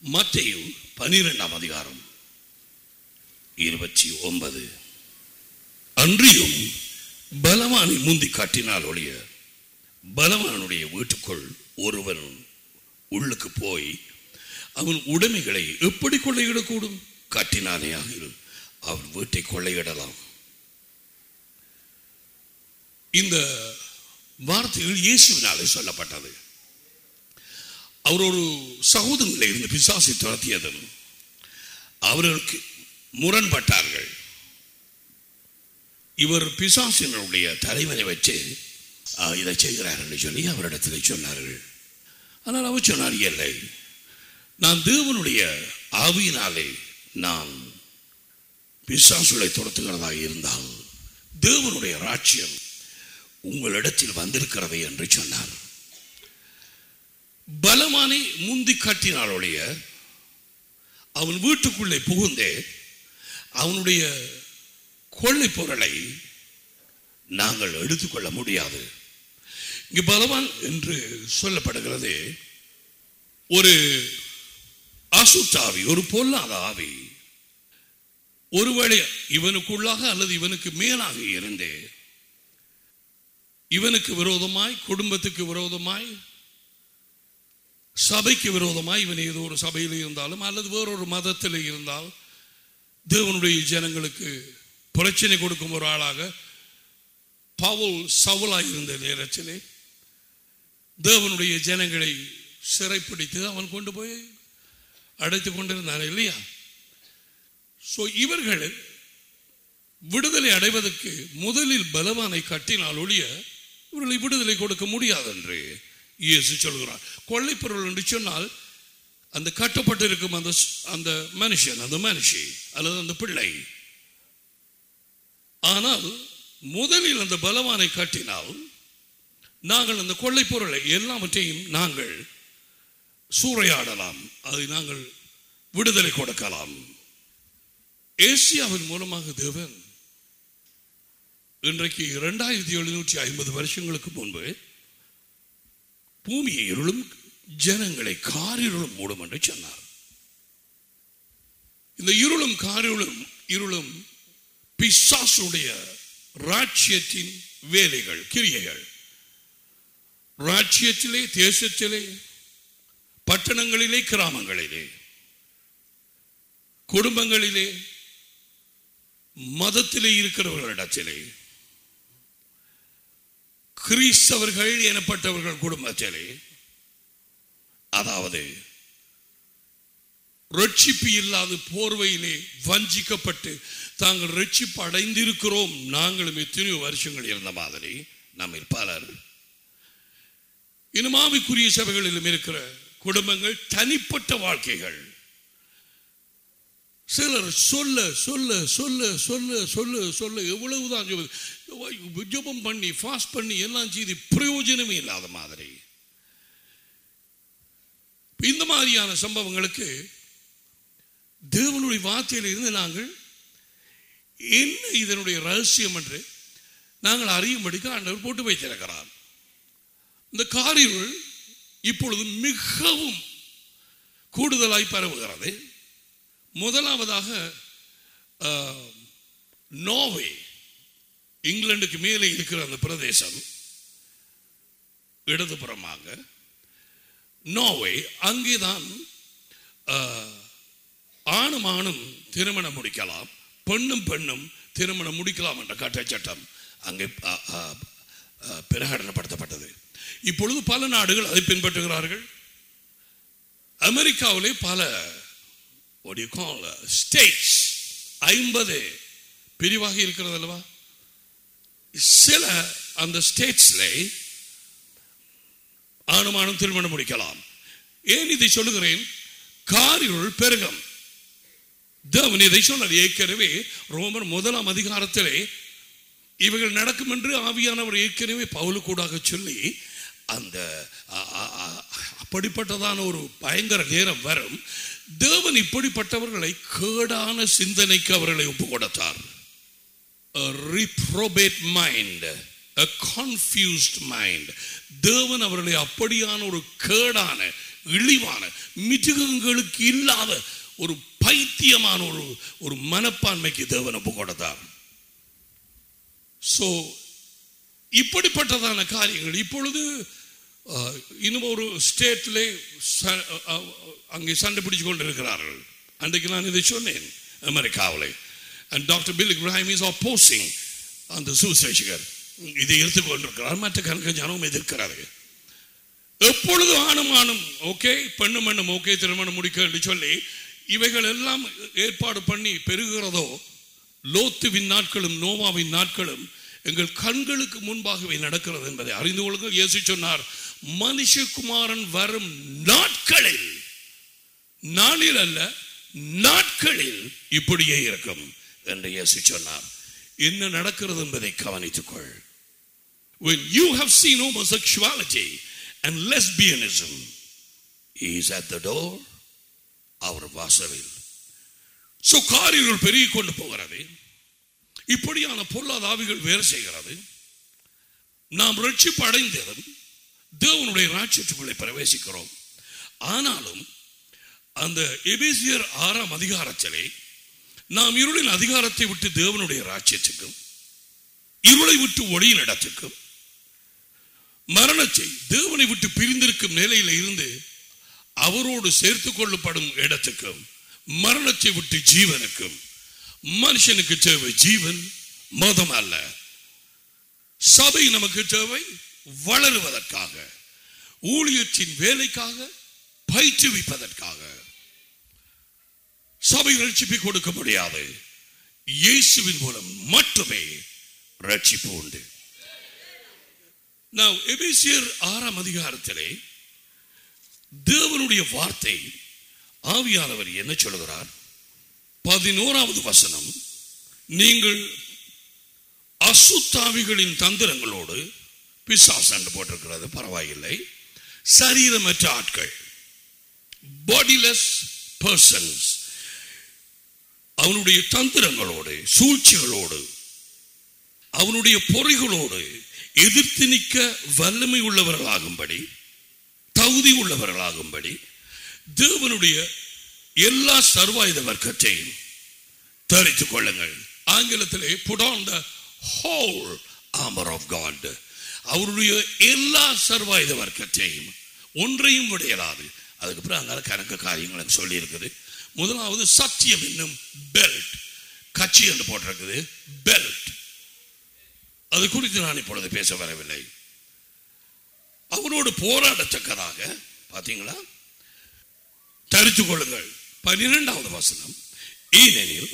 மத்தேயு பனிரெண்டாம் அதிகாரம் இருபத்தி ஒன்பது அன்றியும் பலவானை முந்தி காட்டினால் ஒழிய பலவானுடைய வீட்டுக்குள் ஒருவன் உள்ளுக்கு போய் அவன் உடைமைகளை எப்படி கொள்ளையிடக்கூடும் காட்டினானே ஆகில் அவன் வீட்டை கொள்ளையிடலாம் இந்த வார்த்தைகள் இயேசுவினாலே சொல்லப்பட்டது அவர் ஒரு சகோதரனில் இருந்து பிசாசை துரத்தியதும் அவர்களுக்கு முரண்பட்டார்கள் இவர் பிசாசினுடைய தலைவனை வச்சு "ஆ, இதை செய்கிறார் என்று சொல்லி அவரிடத்தில் சொன்னார்கள் ஆனால் அவர் சொன்னார் இல்லை நான் தேவனுடைய ஆவியினாலே நான் பிசாசுகளை துரத்துகிறதாக இருந்தால் தேவனுடைய ராட்சியம் உங்களிடத்தில் வந்திருக்கிறது என்று சொன்னார் பலமானை முந்தி காட்டினாலொழிய அவன் வீட்டுக்குள்ளே புகுந்தே அவனுடைய கொள்ளை பொருளை நாங்கள் எடுத்துக்கொள்ள முடியாது இங்கு பலவான் என்று சொல்லப்படுகிறது ஒரு அசுத்தாவி ஒரு பொல்லாத ஆவி ஒருவேளை இவனுக்குள்ளாக அல்லது இவனுக்கு மேலாக இருந்தே இவனுக்கு விரோதமாய் குடும்பத்துக்கு விரோதமாய் சபைக்கு விரோதமாய் இவன் ஏதோ ஒரு சபையில் இருந்தாலும் அல்லது வேறொரு மதத்தில் இருந்தால் தேவனுடைய ஜனங்களுக்கு பிரச்சனை கொடுக்கும் ஒரு ஆளாக பவுல் சவுலாய் இருந்த நேரத்திலே தேவனுடைய ஜனங்களை சிறைப்பிடித்து அவன் கொண்டு போய் அடைத்து கொண்டிருந்தான் இல்லையா சோ இவர்கள் விடுதலை அடைவதற்கு முதலில் பலவானை கட்டினால் ஒழிய இவர்களை விடுதலை கொடுக்க முடியாது என்று இயேசு சொல்கிறார் கொள்ளைப்பொருள் என்று சொன்னால் அந்த கட்டப்பட்டிருக்கும் அந்த அந்த மனுஷன் அந்த மனுஷி அல்லது அந்த பிள்ளை ஆனால் முதலில் அந்த பலவானை கட்டினால் நாங்கள் அந்த கொள்ளை பொருளை எல்லாவற்றையும் நாங்கள் சூறையாடலாம் அதை நாங்கள் விடுதலை கொடுக்கலாம் ஏசியாவின் மூலமாக தேவன் இன்றைக்கு இரண்டாயிரத்தி எழுநூற்றி ஐம்பது வருஷங்களுக்கு முன்பு பூமியை இருளும் ஜனங்களை காரிருளும் மூடும் என்று சொன்னார் இந்த இருளும் காரிருளும் இருளும் பிசாசுடைய ராட்சியத்தின் வேலைகள் கிரியைகள் ராட்சியத்திலே தேசத்திலே பட்டணங்களிலே கிராமங்களிலே குடும்பங்களிலே மதத்திலே இருக்கிறவர்களிடத்திலே கிறிஸ்தவர்கள் எனப்பட்டவர்கள் குடும்பத்திலே அதாவது ரட்சிப்பு இல்லாத போர்வையிலே வஞ்சிக்கப்பட்டு தாங்கள் ரட்சிப்பு அடைந்திருக்கிறோம் நாங்களும் எத்தனையோ வருஷங்கள் இருந்த மாதிரி நம்ம பலர் இன்னும் ஆவிக்குரிய சபைகளிலும் இருக்கிற குடும்பங்கள் தனிப்பட்ட வாழ்க்கைகள் சிலர் சொல்ல சொல்ல சொல்ல சொல்ல சொல்ல சொல்ல எவ்வளவுதான் சொல்லுது ஜெபம் பண்ணி ஃபாஸ்ட் பண்ணி எல்லாம் செய்து பிரயோஜனமே இல்லாத மாதிரி இந்த மாதிரியான சம்பவங்களுக்கு தேவனுடைய வார்த்தையில் இருந்து நாங்கள் என்ன இதனுடைய ரகசியம் என்று நாங்கள் அறியும்படிக்கு ஆண்டவர் போட்டு வைத்திருக்கிறார் இந்த காரியங்கள் இப்பொழுது மிகவும் கூடுதலாய் பரவுகிறது முதலாவதாக அஹ், நோர்வே இங்கிலாந்துக்கு மேலே இருக்கிற அந்த பிரதேசம் இடதுபுறமாக நோர்வே அங்கேதான் அஹ், ஆணும் ஆணும் திருமணம் முடிக்கலாம் பெண்ணும் பெண்ணும் திருமணம் முடிக்கலாம் என்ற கட்டளை சட்டம் அங்கே அ, அ, அ, பிரகடனப்படுத்தப்பட்டது இப்பொழுது பல நாடுகள் அதை பின்பற்றுகிறார்கள் அமெரிக்காவிலே பல what do you call uh, states ஐம்பது பிரிவாக இருக்கிறது அல்லவா சில அந்த ஸ்டேட்ஸ்ல ஆணுமானும் திருமணம் முடிக்கலாம் ஏன் இதை சொல்லுகிறேன் காரிருள் பெருகம் தேவன் இதை சொன்னார் ஏற்கனவே ரோமர் முதலாம் அதிகாரத்திலே இவைகள் நடக்கும் என்று ஆவியானவர் ஏற்கனவே பவுலுக்கூடாக சொல்லி அந்த அ- அ- அ- அப்படிப்பட்டதான ஒரு பயங்கர நேரம் வரும் தேவன் இப்படிப்பட்டவர்களை கேடான சிந்தனைக்கு அவர்களை ஒப்பு கொடுத்தார் a reprobate mind a confused mind தேவன் அவர்களை அப்படியான ஒரு கேடான இழிவான மிருகங்களுக்கு இல்லாத ஒரு பைத்தியமான ஒரு ஒரு மனப்பான்மைக்கு தேவன் ஒப்பு கொடுத்தார் ஸோ இப்படிப்பட்டதான காரியங்கள் இப்பொழுது அஹ், இன்னும் ஒரு ஸ்டேட்டிலே அங்கே சண்டை பிடிச்சு கொண்டு இருக்கிறார்கள் அன்றைக்கு நான் இதை சொன்னேன் அமெரிக்காவில் and doctor Bill Ibrahim is opposing அந்த சுசேஷகர் இதை எடுத்துக்கொண்டிருக்கிறார் மற்ற கணக்கு ஜனமும் எதிர்க்கிறாரு எப்பொழுது ஆணும் ஆணும் ஓகே பெண்ணு மண்ணும் ஓகே திருமணம் முடிக்க என்று சொல்லி இவைகள் எல்லாம் ஏற்பாடு பண்ணி பெருகிறதோ லோத்துவின் நாட்களும் நோவாவின் நாட்களும் எங்கள் கண்களுக்கு முன்பாகவே நடக்கிறது என்பதை அறிந்து கொள்ளுங்கள் இயேசு சொன்னார் மனுஷகுமாரன் வரும் நாட்களில் நாளில் அல்ல நாட்களில் இப்படியே இருக்கும் என்று இயேசு சொன்னார் என்ன நடக்கிறது என்பதை கவனித்துக்கொள் when you have seen homosexuality and lesbianism is at the door அவர் வாசலில் சோ காரியங்கள் பெருகிக் கொண்டு போகிறது இப்படியான பொருளாதாவிகள் வேறு செய்கிறது நாம் ரட்சிப்பு அடைந்ததும் தேவனுடைய ராட்சியத்துக்குள்ளே பிரவேசிக்கிறோம் ஆனாலும் அந்த எபேசியர் ஆறாம் அதிகாரத்திலே நாம் இருளின் அதிகாரத்தை விட்டு தேவனுடைய ராட்சியத்துக்கும் இருளை விட்டு ஒளியின் இடத்துக்கும் மரணத்தை தேவனை விட்டு பிரிந்திருக்கும் நிலையில இருந்து அவரோடு சேர்த்துக் கொள்ளப்படும் இடத்துக்கும் மரணத்தை விட்டு ஜீவனுக்கும் மனுஷனுக்கு தேவை ஜீவன் மதம் அல்ல சபை நமக்கு தேவை வளருவதற்காக ஊழியத்தின் வேலைக்காக பயிற்றுவிப்பதற்காக சபை ரட்சிப்பை கொடுக்க முடியாது இயேசுவின் மூலம் மட்டுமே ரட்சிப்பு உண்டு நான் எபேசியர் ஆறாம் அதிகாரத்திலே தேவனுடைய வார்த்தை ஆவியானவர் என்ன சொல்லுகிறார் பதினோராவது வசனம் நீங்கள் அசுத்தாவிகளின் தந்திரங்களோடு பிசாஸ் என்று போட்டிருக்கிறது பரவாயில்லை சரீரமற்ற ஆட்கள் பாடிலெஸ் பர்சன்ஸ் அவனுடைய தந்திரங்களோடு சூழ்ச்சிகளோடு அவனுடைய பொறிகளோடு எதிர்த்து நிற்க வல்லமை உள்ளவர்களாகும்படி தகுதி உள்ளவர்களாகும்படி தேவனுடைய எல்லா சர்வாயுத வர்க்கத்தையும் தரித்துக் கொள்ளுங்கள் ஆங்கிலத்திலே put on the whole armor of God அவருடைய எல்லா சர்வாயுத வர்க்கத்தையும் ஒன்றையும் விடையலாது அதுக்கப்புறம் அங்கால கணக்கு காரியங்கள் சொல்லி இருக்குது முதலாவது சத்தியம் என்னும் பெல்ட் கட்சி என்று போட்டிருக்குது பெல்ட் அது குறித்து நான் இப்பொழுது பேச வரவில்லை அவரோடு போராடத்தக்கதாக பாத்தீங்களா தரித்துக் கொள்ளுங்கள் பன்னிரெண்டாவது வசனம் ஏனெனில்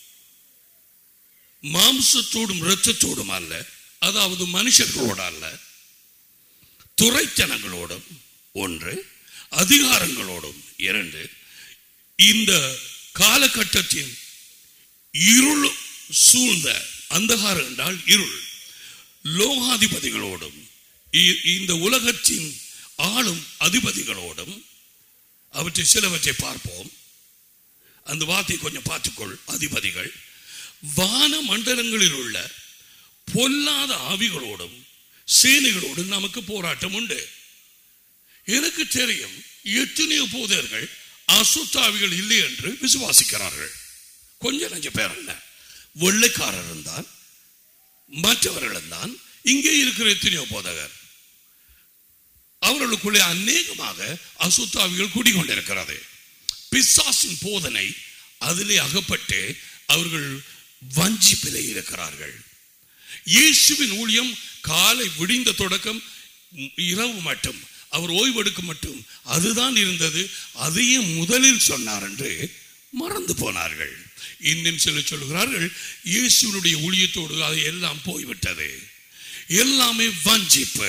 மாம்சத்தோடும் இரத்தத்தோடும் அல்ல அதாவது மனுஷர்களோடு அல்ல துறைத்தனங்களோடும் ஒன்று அதிகாரங்களோடும் இரண்டு இந்த காலகட்டத்தின் இருள் சூழ்ந்த அந்தகாரம் என்றால் இருள் லோகாதிபதிகளோடும் இ- இந்த உலகத்தின் ஆளும் அதிபதிகளோடும் அவற்றை சிலவற்றை பார்ப்போம் அந்த வார்த்தை கொஞ்சம் பார்த்துக்கொள் அதிபதிகள் வான மண்டலங்களில் உள்ள பொல்லாத ஆவிகளோடும் சேனைகளோடும் நமக்கு போராட்டம் உண்டு எனக்கு தெரியும் எத்தனையோ போதர்கள் அசுத்தாவிகள் இல்லை என்று விசுவாசிக்கிறார்கள் கொஞ்சம் நஞ்ச பேர் அல்ல வெள்ளைக்காரர் தான் மற்றவர்கள் தான் இங்கே இருக்கிற எத்தனையோ போதகர் அவர்களுக்குள்ளே அநேகமாக அசுத்தாவிகள் குடிக்கொண்டிருக்கிறது பிசாசின் போதனை அதிலே அகப்பட்டு அவர்கள் வஞ்சிப்பிலே இருக்கிறார்கள் இயேசுவின் ஊழியம் காலை விடிந்த தொடக்கம் இரவு மட்டும் அவர் ஓய்வெடுக்க மட்டும் அதுதான் இருந்தது அதையே முதலில் சொன்னார் என்று மறந்து போனார்கள் இன்னும் சிலர் சொல்கிறார்கள் இயேசுனுடைய ஊழியத்தோடு அது எல்லாம் போய்விட்டது எல்லாமே வஞ்சிப்பு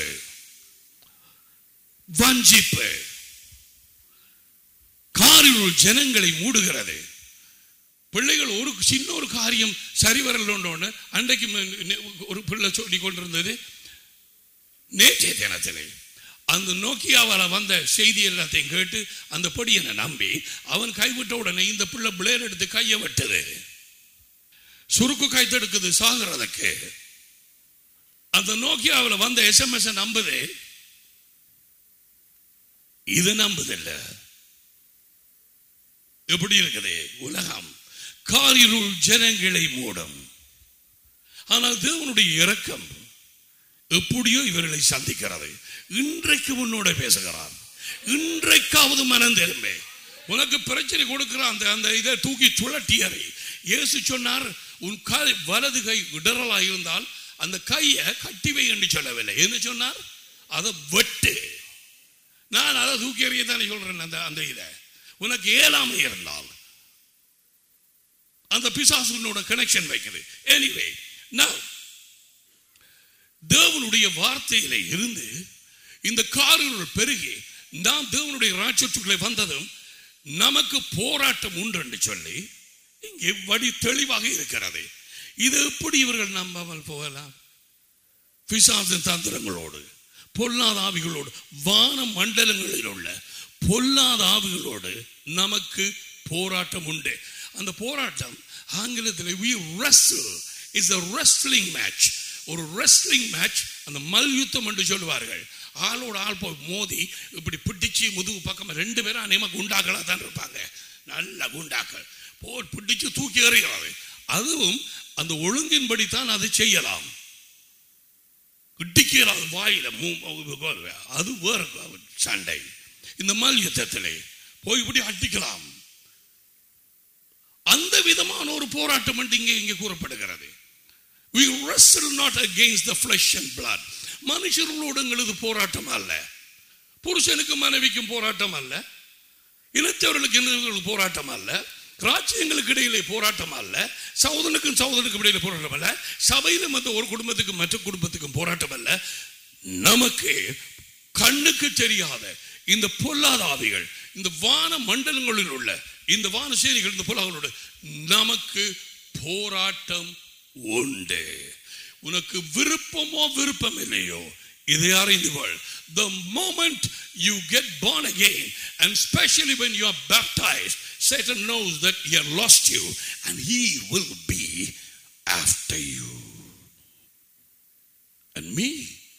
வஞ்சிப்பு காரிருள் ஜனங்களை மூடுகிறது பிள்ளைகள் ஒரு சின்ன ஒரு காரியம் சரி வரலன்னு அன்றைக்கு ம- நெ- ஒரு பிள்ளை சொல்லி கொண்டிருந்தது நேற்றைய தினத்திலே அந்த நோக்கியாவால வந்த செய்தி எல்லாத்தையும் கேட்டு அந்த பொடியனை நம்பி அவன் கைவிட்ட உடனே இந்த பிள்ளை பிளேர் எடுத்து கையை வெட்டுது சுருக்கு கை தடுக்குது சாகிறதுக்கு அந்த நோக்கியாவில் வந்த எஸ்எம்எஸ் நம்புது இது நம்புதில்ல எப்படி இருக்குது உலகம் காரிருள் ஜனங்களை மூடும் ஆனால் தேவனுடைய இரக்கம் எப்படியோ இவர்களை சந்திக்கிறது இன்றைக்கு உன்னோட பேசுகிறான் இன்றைக்காவது மனம் திரும்பே உனக்கு பிரச்சனை கொடுக்கிற அந்த அந்த இதை தூக்கி சுழட்டி அறி இயேசு சொன்னார் உன் கை வலது கை இடரலா இருந்தால் அந்த கையை கட்டி வை என்று சொல்லவில்லை என்ன சொன்னார் அதை வெட்டு நான் அதை தூக்கி எறிய தானே சொல்றேன் அந்த அந்த இதை உனக்கு ஏழாமை இருந்தால் அந்த பிசாசுனோட கனெக்ஷன் வைக்குது எனிவே நான் தேவனுடைய வார்த்தையில இருந்து இந்த காரிருள் பெருகி நாம் தேவனுடைய ராட்சத்துக்குள்ளே வந்ததும் நமக்கு போராட்டம் உண்டு என்று சொல்லி இங்கே வடி தெளிவாக இருக்கிறது இது எப்படி இவர்கள் நம்பாமல் போகலாம் பிசாசின் தந்திரங்களோடு பொல்லாத ஆவிகளோடு வான மண்டலங்களில் உள்ள பொல்லாத ஆவிகளோடு நமக்கு போராட்டம் உண்டு அந்த போராட்டம் ஆங்கிலத்தில் we wrestle is a wrestling match ஒரு wrestling match அந்த மல்யுத்தம் என்று சொல்லுவார்கள் ஆளோட ஆள் போய் மோதி இப்படி பிடிச்சு முதுகு பக்கம் ரெண்டு பேரும் அநேகமாக குண்டாக்களா தான் இருப்பாங்க நல்ல குண்டாக்கள் போர் பிடிச்சு தூக்கி எறிகிறது அதுவும் அந்த ஒழுங்கின்படி தான் அதை செய்யலாம் இடிக்கிறான் வாயில மூ- அது வேற சண்டை இந்த மல்யுத்தத்திலே போய் இப்படி அடிக்கலாம் அந்த விதமான ஒரு போராட்டம் என்று இங்கே இங்கே கூறப்படுகிறது we wrestle not against the flesh and blood மனுஷர்களோடு எங்களது போராட்டம் அல்ல புருஷனுக்கும் மனைவிக்கும் போராட்டம் அல்ல இனத்தவர்களுக்கு இனத்தவர்களுக்கு போராட்டம் அல்ல ராஜ்யங்களுக்கு இடையிலே போராட்டம் அல்ல சகோதரனுக்கும் சகோதரனுக்கும் இடையிலே போராட்டம் அல்ல சபையிலும் மற்ற ஒரு குடும்பத்துக்கும் மற்ற குடும்பத்துக்கும் போராட்டம் அல்ல நமக்கு கண்ணுக்கு தெரியாத இந்த பொல்லாத ஆவிகள் இந்த வான மண்டலங்களில் உள்ள இந்த வான சேரிகள் இந்த பொல்லாதங்களோட நமக்கு போராட்டம் உண்டு உனக்கு விருப்பமோ விருப்பம் இல்லையோ இதை அறிந்து கொள் the moment you get born again and especially when you are baptized satan knows that he has lost you and he will be after you and me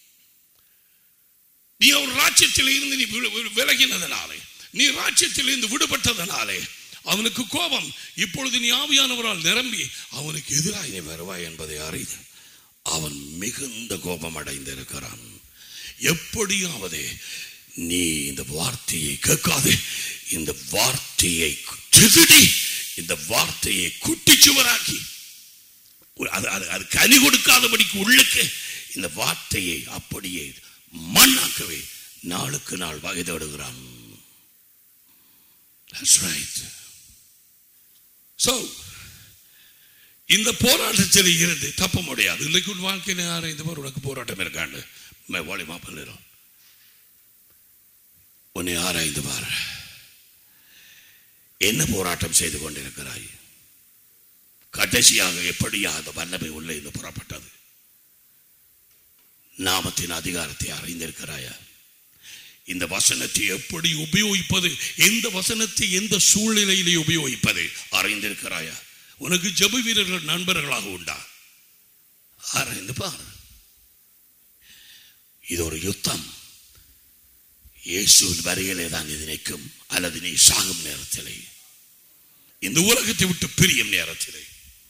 நீ ஒரு ராஜ்யத்தில் இருந்து நீ வி- வி- விலகினதனாலே நீ ராஜ்யத்தில் இருந்து விடுபட்டதனாலே அவனுக்கு கோபம் இப்பொழுது நீ ஆவியானவரால் நிரம்பி அவனுக்கு எதிராக நீ வருவாய் என்பதை அறிந்து அவன் மிகுந்த கோபம் அடைந்திருக்கிறான் எப்படியாவது நீ இந்த வார்த்தையை கேட்காதே இந்த வார்த்தையை திருடி இந்த வார்த்தையை குட்டிச்சுவராக்கி அது அது அது கனி கொடுக்காதபடிக்கு உள்ளுக்கு இந்த வார்த்தையை அப்படியே மண்ணாக்கவே நாளுக்கு நாள் வகை தேடுகிறான் That's right. So, இந்த போராட்டத்தில் இருந்து தப்ப முடியாது இன்னைக்கு உன் வாழ்க்கையில் யாரும் இந்த மாதிரி உனக்கு போராட்டம் இருக்காண்டு வாலி மாப்பிள்ளைறோம் உன்னை ஆராய்ந்து பார் என்ன போராட்டம் செய்து கொண்டிருக்கிறாய் கடைசியாக எப்படியா அந்த வல்லமை உள்ளே இருந்து புறப்பட்டது நாமத்தின் அதிகாரத்தை அறிந்திருக்கிறாயா இந்த வசனத்தை எப்படி உபயோகிப்பது எந்த வசனத்தை எந்த சூழ்நிலையிலே உபயோகிப்பது அறிந்திருக்கிறாயா உனக்கு ஜெப வீரர்கள் நண்பர்களாக உண்டா ஆராய்ந்து பார் இது ஒரு யுத்தம் இயேசுவின் வரையிலே தான் இது நிற்கும் அல்லது நீ சாகும் நேரத்திலே இந்த உலகத்தை விட்டு பிரியும் நேரத்திலே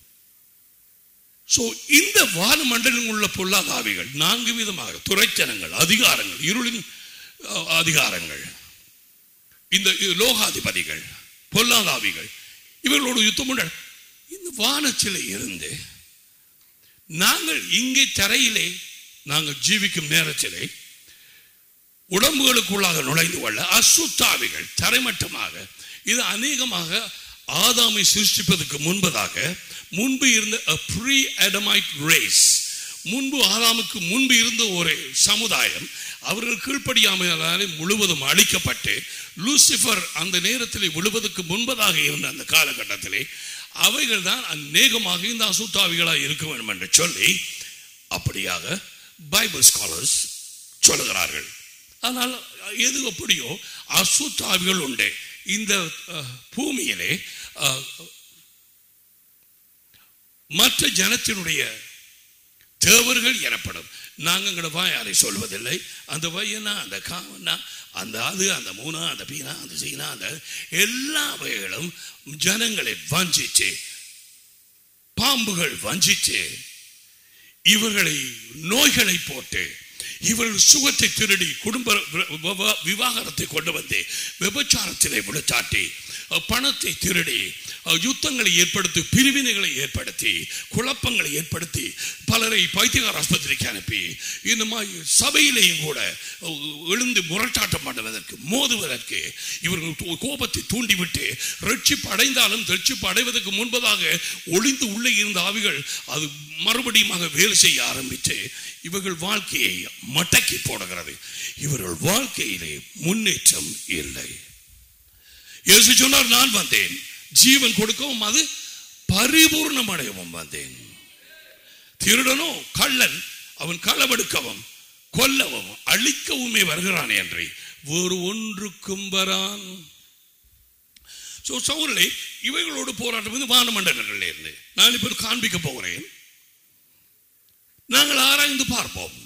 சோ இந்த வானமண்டலம் உள்ள பொல்லாத ஆவிகள் நான்கு விதமாக துறைச்சனங்கள் அதிகாரங்கள் இருளின் அஹ், அதிகாரங்கள் இந்த லோகாதிபதிகள் பொல்லாத ஆவிகள் இவர்களோடு யுத்தம் உண்ட இந்த வானத்திலே இருந்து நாங்கள் இங்கே தரையிலே நாங்கள் ஜீவிக்கும் நேரத்திலே உடம்புகளுக்குள்ளாக நுழைந்து கொள்ள அசுத்தாவிகள் தரைமட்டமாக இது அநேகமாக ஆதாமை சிருஷ்டிப்பதற்கு முன்பதாக முன்பு இருந்த ப்ரீ அடமைட் ரேஸ் முன்பு ஆதாமுக்கு முன்பு இருந்த ஒரு சமுதாயம் அவர்கள் கீழ்ப்படியாமையாலே முழுவதும் அழிக்கப்பட்டு லூசிஃபர் அந்த நேரத்தில் விழுவதற்கு முன்பதாக இருந்த அந்த காலகட்டத்திலே அவைகள் தான் அநேகமாக இந்த அசுத்தாவிகளாக இருக்க வேண்டும் என்று சொல்லி அப்படியாக பைபிள் ஸ்காலர்ஸ் சொல்லுகிறார்கள் ஆனால் எது எப்படியோ அசுத்தாவிகள் உண்டு இந்த அஹ், பூமியிலே அஹ், மற்ற ஜனத்தினுடைய தேவர்கள் எனப்படும் நாங்கள் எங்களோட வாயாரை சொல்வதில்லை அந்த வையனா அந்த காவனா அந்த அது அந்த மூணா அந்த பீனா அந்த சீனா அந்த எல்லா வகைகளும் ஜனங்களை வஞ்சிச்சு பாம்புகள் வஞ்சிச்சு இவர்களை நோய்களை போட்டு இவர்கள் சுகத்தை திருடி குடும்ப வி- விவா- விவாகரத்தை கொண்டு வந்து விபச்சாரத்திலே விழுத்தாட்டி அஹ், பணத்தை திருடி அஹ், யுத்தங்களை ஏற்படுத்தி பிரிவினைகளை ஏற்படுத்தி குழப்பங்களை ஏற்படுத்தி பலரை பைத்தியகார ஆஸ்பத்திரிக்கு அனுப்பி இந்த மாதிரி சபையிலேயும் கூட அஹ், எழுந்து முரட்டாட்டம் பண்ணுவதற்கு மோதுவதற்கு இவர்கள் தூ- கோபத்தை தூண்டிவிட்டு ரட்சிப்பு அடைந்தாலும் ரட்சிப்பு அடைவதற்கு முன்பதாக ஒளிந்து உள்ளே இருந்த ஆவிகள் அது மறுபடியும் வேலை செய்ய ஆரம்பித்து இவர்கள் வாழ்க்கையை மடக்கி போடுகிறது இவர்கள் வாழ்க்கையிலே முன்னேற்றம் இல்லை இயேசு சொன்னார் நான் வந்தேன் ஜீவன் கொடுக்கவும் அது பரிபூர்ணம் அடையவும் வந்தேன் திருடனோ கள்ளன் அவன் களவெடுக்கவும் கொல்லவும் அழிக்கவுமே வருகிறான் என்று வேறு ஒன்றுக்கும் வரான் சோ சவுரலை இவைகளோடு போராட்டம் வந்து வானமண்டலங்களில் இருந்து நான் இப்ப காண்பிக்க போகிறேன் நாங்கள் ஆராய்ந்து பார்ப்போம்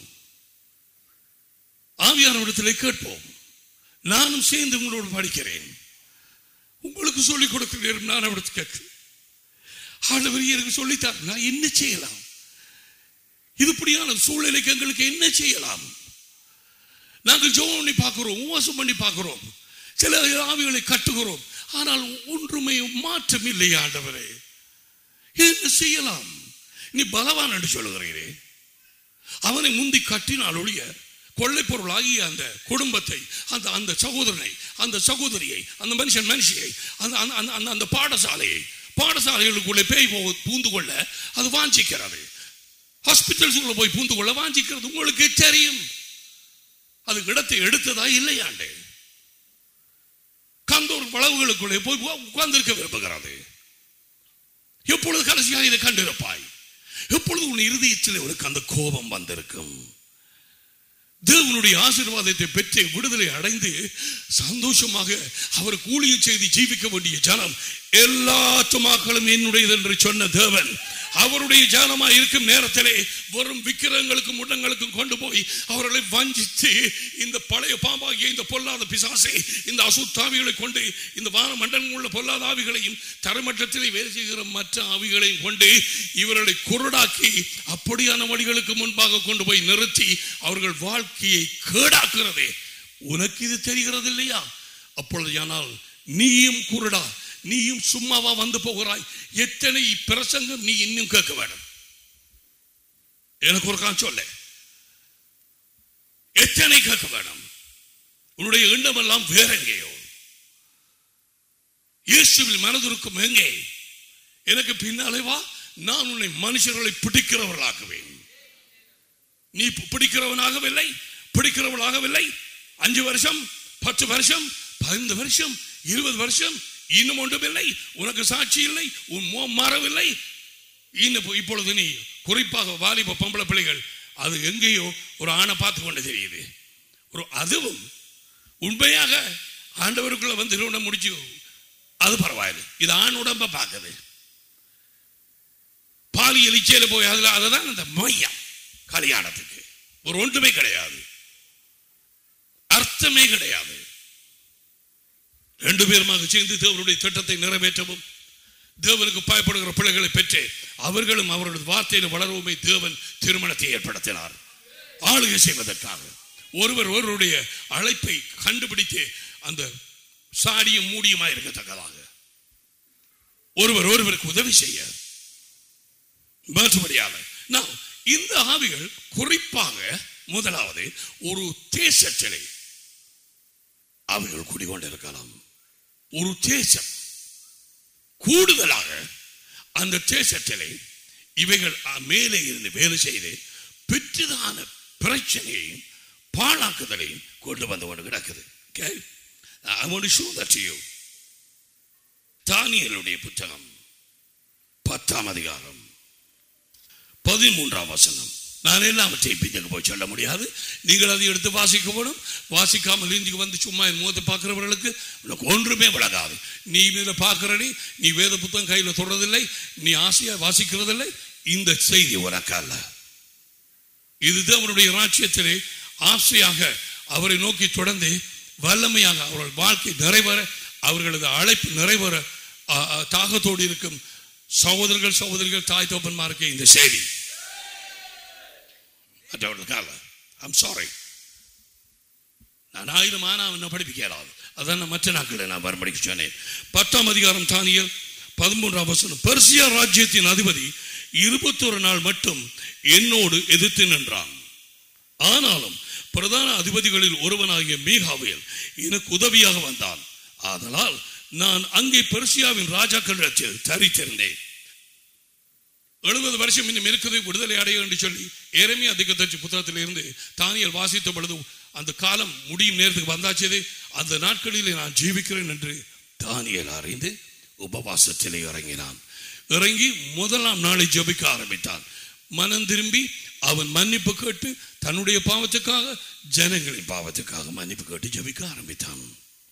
ஆவியானவரிடத்திலே கேட்போம் நானும் சேர்ந்து உங்களோடு படிக்கிறேன் உங்களுக்கு சொல்லிக் கொடுக்க நேரம் நான் அவருக்கு கேட்கிறேன் ஆண்டவர் எனக்கு சொல்லித்தார் நான் என்ன செய்யலாம் இதுபடியான சூழ்நிலைக்கு எங்களுக்கு என்ன செய்யலாம் நாங்கள் ஜோம் பண்ணி பார்க்கிறோம் உவாசம் பண்ணி பார்க்கிறோம் சில ஆவிகளை கட்டுகிறோம் ஆனால் ஒன்றுமே மாற்றம் இல்லை ஆண்டவரே என்ன செய்யலாம் நீ பலவான் என்று சொல்லுகிறீரே அவனை முந்தி கட்டினால் ஒழிய கொள்ளை பொருளாகிய அந்த குடும்பத்தை அந்த அந்த சகோதரனை அந்த சகோதரியை அந்த மனுஷன் மனுஷியை அந்த அந்த- அந்த அந்த அந்த பாடசாலையை பாடசாலைகளுக்குள்ளே பேய் போக பூந்து கொள்ள அது வாஞ்சிக்கிறது ஹாஸ்பிட்டல்ஸுக்குள்ள போய் பூந்து கொள்ள வாஞ்சிக்கிறது உங்களுக்கு தெரியும் அது இடத்தை எடுத்ததா இல்லையாண்டே கந்தூர் வளவுகளுக்குள்ளே போய் உட்கார்ந்திருக்க விரும்புகிறது எப்பொழுது கடைசியாக இதை கண்டிருப்பாய் எப்பொழுது உன் இருதயத்தில் உனக்கு அந்த கோபம் வந்திருக்கும் தேவனுடைய ஆசீர்வாதத்தை பெற்று விடுதலை அடைந்து சந்தோஷமாக அவர் கூலியும் செய்து ஜீவிக்க வேண்டிய ஜனம் எல்லா ஆத்துமாக்களும் என்னுடையது என்று சொன்ன தேவன் அவருடைய ஜனமாய் இருக்கும் நேரத்திலே வரும் விக்கிரங்களுக்கும் முடங்களுக்கும் கொண்டு போய் அவர்களை வஞ்சித்து இந்த பழைய பாம்பாகிய இந்த பொல்லாத பிசாசை இந்த அசுத்தாவிகளை கொண்டு இந்த வான மண்டலம் உள்ள பொல்லாத ஆவிகளையும் தரமட்டத்திலே வேலை செய்கிற மற்ற ஆவிகளையும் கொண்டு இவர்களை குருடாக்கி அப்படியான வழிகளுக்கு முன்பாக கொண்டு போய் நிறுத்தி அவர்கள் வாழ்க்கையை கேடாக்குறதே உனக்கு இது தெரிகிறது இல்லையா அப்பொழுது ஆனால் நீயும் குருடா நீயும் சும்மாவா வந்து போகிறாய் எத்தனை பிரசங்கம் நீ இன்னும் கேட்க வேண்டும் எனக்கு ஒரு காலம் சொல்ல எத்தனை கேட்க வேணும் உன்னுடைய எண்ணம் எல்லாம் வேற எங்கேயோ இயேசுவில் மனதிருக்கும் எங்கே எனக்கு பின்னாலே வா நான் உன்னை மனுஷர்களை பிடிக்கிறவர்களாக்குவேன் நீ பிடிக்கிறவனாகவில்லை பிடிக்கிறவளாகவில்லை அஞ்சு வருஷம் பத்து வருஷம் பதினைந்து வருஷம் இருபது வருஷம் இன்னும் ஒன்றுமில்லை உனக்கு சாட்சி இல்லை உன் முகம் மாறவில்லை இன்னும் இப்பொழுது நீ குறிப்பாக வாலிப பொம்பளை பிள்ளைகள் அது எங்கேயோ ஒரு ஆணை பார்த்து கொண்டு தெரியுது ஒரு அதுவும் உண்மையாக ஆண்டவருக்குள்ள வந்து திருமணம் முடிச்சு அது பரவாயில்லை இது ஆண் உடம்ப பார்க்குது பாலியல் இச்சையில போய் அதுல அதுதான் அந்த மையம் கல்யாணத்துக்கு ஒரு ஒன்றுமே கிடையாது அர்த்தமே கிடையாது ரெண்டு பேருமாக சேர்ந்து தேவனுடைய திட்டத்தை நிறைவேற்றவும் தேவனுக்கு பயப்படுகிற பிள்ளைகளை பெற்று அவர்களும் அவருடைய வார்த்தையில் வளரவுமே தேவன் திருமணத்தை ஏற்படுத்தினார் ஆளுகை செய்வதற்காக ஒருவர் ஒருவருடைய அழைப்பை கண்டுபிடித்து அந்த சாடியும் மூடியுமா இருக்கத்தக்கதாக ஒருவர் ஒருவருக்கு உதவி செய்ய மாற்றுபடியாக நான் இந்த ஆவிகள் குறிப்பாக முதலாவது ஒரு தேசத்திலே அவைகள் குடிகொண்டிருக்கலாம் ஒரு தேசம் கூடுதலாக அந்த தேசத்திலே இவைகள் மேலே இருந்து வேலை செய்து பெற்றதான பிரச்சனையையும் பாழாக்குதலையும் கொண்டு வந்து கொண்டு கிடக்குது Okay? I want to show that to you. தானியலுடைய புத்தகம் பத்தாம் அதிகாரம் பதிமூன்றாம் வசனம் நான் எல்லாவற்றையும் பின்னுக்கு போய் சொல்ல முடியாது நீங்கள் அதை எடுத்து வாசிக்க வேணும் வாசிக்காமல் இஞ்சுக்கு வந்து சும்மா என் முகத்தை பார்க்கிறவர்களுக்கு உனக்கு ஒன்றுமே விளங்காது நீ இதை பார்க்கிறனி நீ வேத புத்தகம் கையில் தொடரதில்லை நீ ஆசையா வாசிக்கிறதில்லை இந்த செய்தி உனக்கு அல்ல இது தேவனுடைய ராஜ்யத்திலே ஆசையாக அவரை நோக்கி தொடர்ந்து வல்லமையாக அவர்கள் வாழ்க்கை நிறைவேற அவர்களது அழைப்பு நிறைவேற ஆ, ஆ, தாகத்தோடு இருக்கும் சகோதரர்கள் சகோதரிகள் தாய் தோப்பன்மாருக்கு இந்த செய்தி மற்றவர்களுக்காக ஐம் சாரி நான் ஆயிரம் ஆனா அவன் படிப்பிக்கிறான் அதான் நான் மற்ற நாட்களில் நான் வரும்படிக்கு சொன்னேன் பத்தாம் அதிகாரம் தானியல் பதிமூன்றாம் வசனம் பெர்சியா ராஜ்யத்தின் அதிபதி இருபத்தொரு நாள் மட்டும் என்னோடு எதிர்த்து நின்றான் ஆனாலும் பிரதான அதிபதிகளில் ஒருவனாகிய மீகாவேல் எனக்கு உதவியாக வந்தான் ஆதலால் நான் அங்கே பெர்சியாவின் ராஜாக்களிடத்தில் தரித்திருந்தேன் எழுபது வருஷம் இன்னும் இருக்குது விடுதலை அடைய என்று சொல்லி ஏரமி அதிகத்தச்சு புத்தகத்தில் இருந்து தானியல் வாசித்த பொழுது அந்த காலம் முடியும் நேரத்துக்கு வந்தாச்சது அந்த நாட்களிலே நான் ஜீவிக்கிறேன் என்று தானியல் அறிந்து உபவாசத்திலே இறங்கினான் இறங்கி முதலாம் நாளை ஜெபிக்க ஆரம்பித்தான் மனம் திரும்பி அவன் மன்னிப்பு கேட்டு தன்னுடைய பாவத்துக்காக ஜனங்களின் பாவத்துக்காக மன்னிப்பு கேட்டு ஜெபிக்க ஆரம்பித்தான்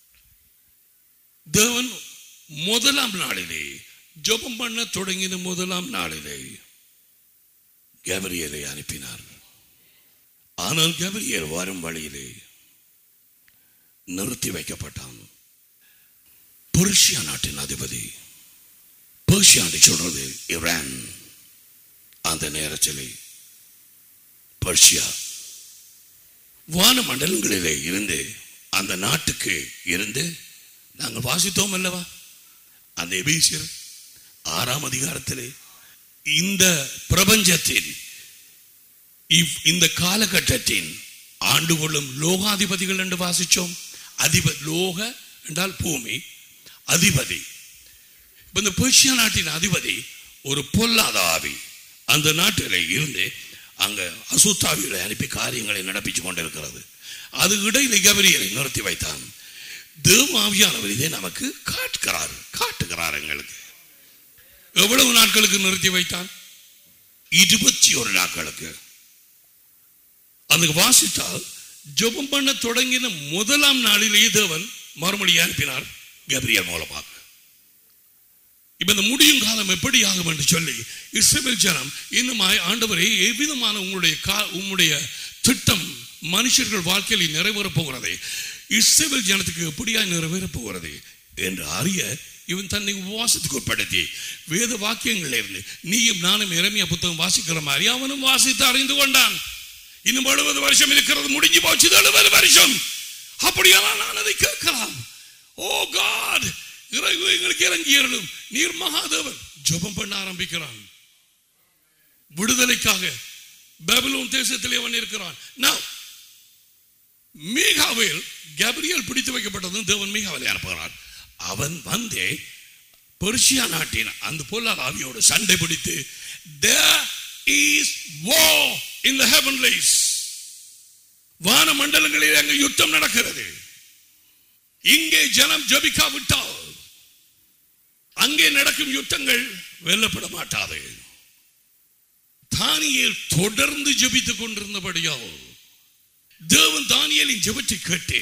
தேவன் முதலாம் நாளிலே ஜெபம் பண்ண தொடங்கின முதலாம் நாளிலே கேபரியலை அனுப்பினார் ஆனால் கேபரியல் வரும் வழியிலே நிறுத்தி வைக்கப்பட்டான் பெர்ஷியா நாட்டின் அதிபதி பெர்ஷியான்னு சொல்றது இரான் அந்த நேரத்திலே பெர்ஷியா வானமண்டலங்களிலே இருந்து அந்த நாட்டுக்கு இருந்து நாங்கள் வாசித்தோம் அல்லவா அந்த எபீசியர் ஆறாம் அதிகாரத்திலே இந்த பிரபஞ்சத்தின் இவ் இந்த காலகட்டத்தின் ஆண்டு கொள்ளும் லோகாதிபதிகள் என்று வாசிச்சோம் அதிப லோக என்றால் பூமி அதிபதி இப்ப இந்த பெர்ஷியா நாட்டின் அதிபதி ஒரு பொல்லாத ஆவி அந்த நாட்டிலே இருந்து அங்க அசுத்தாவிகளை அனுப்பி காரியங்களை நடப்பிச்சு கொண்டிருக்கிறது அது இடையில கபரியலை நிறுத்தி வைத்தான் தேவாவியானவர் இதை நமக்கு காட்டுகிறார் காட்டுகிறார் எங்களுக்கு எவ்வளவு நாட்களுக்கு நிறுத்தி வைத்தான் இருபத்தி ஒரு நாட்களுக்கு அதுக்கு வாசித்தால் ஜெபம் பண்ண தொடங்கின முதலாம் நாளிலேயே தேவன் மறுமொழி அனுப்பினார் கபிரியல் மூலமாக இப்ப இந்த முடியும் காலம் எப்படி ஆகும் என்று சொல்லி இஸ்ரவேல் ஜனம் இன்னுமாய் ஆண்டவரே எவ்விதமான உங்களுடைய கா- உங்களுடைய திட்டம் மனுஷர்கள் வாழ்க்கையில் நிறைவேறப் போகிறது இஸ்ரவேல் ஜனத்துக்கு எப்படியா நிறைவேறப் போகிறது என்று அறிய இவன் தன்னை உபவாசத்துக்கு உட்படுத்தி வேத வாக்கியங்கள்ல இருந்து நீயும் நானும் இறமைய புத்தகம் வாசிக்கிற மாதிரி அவனும் வாசித்து அறிந்து கொண்டான் இன்னும் எழுபது வருஷம் இருக்கிறது முடிஞ்சு போச்சு எழுபது வருஷம் அப்படியெல்லாம் நான் அதை கேட்கலாம் ஓ காட் இறங்கு எங்களுக்கு இறங்கியர்களும் நீர் மகாதேவன் ஜெபம் பண்ண ஆரம்பிக்கிறான் விடுதலைக்காக பேபிலோன் தேசத்திலே அவன் இருக்கிறான் Now, மீகாவேல் கேப்ரியல் பிடித்து வைக்கப்பட்டதும் தேவன் மீகாவேலை அனுப்புகிறார் அவன் வந்தே பெர்ஷியா நாட்டின் அந்த பொல்லாத ஆவியோடு சண்டை பிடித்து there is war in the heavenlies வான மண்டலங்களில் அங்கு யுத்தம் நடக்கிறது இங்கே ஜனம் ஜபிக்காவிட்டால் அங்கே நடக்கும் யுத்தங்கள் வெல்லப்பட மாட்டாது தானியேல் தொடர்ந்து ஜெபித்துக் கொண்டிருந்தபடியால் தேவன் தானியேலின் ஜெபத்தை கேட்டு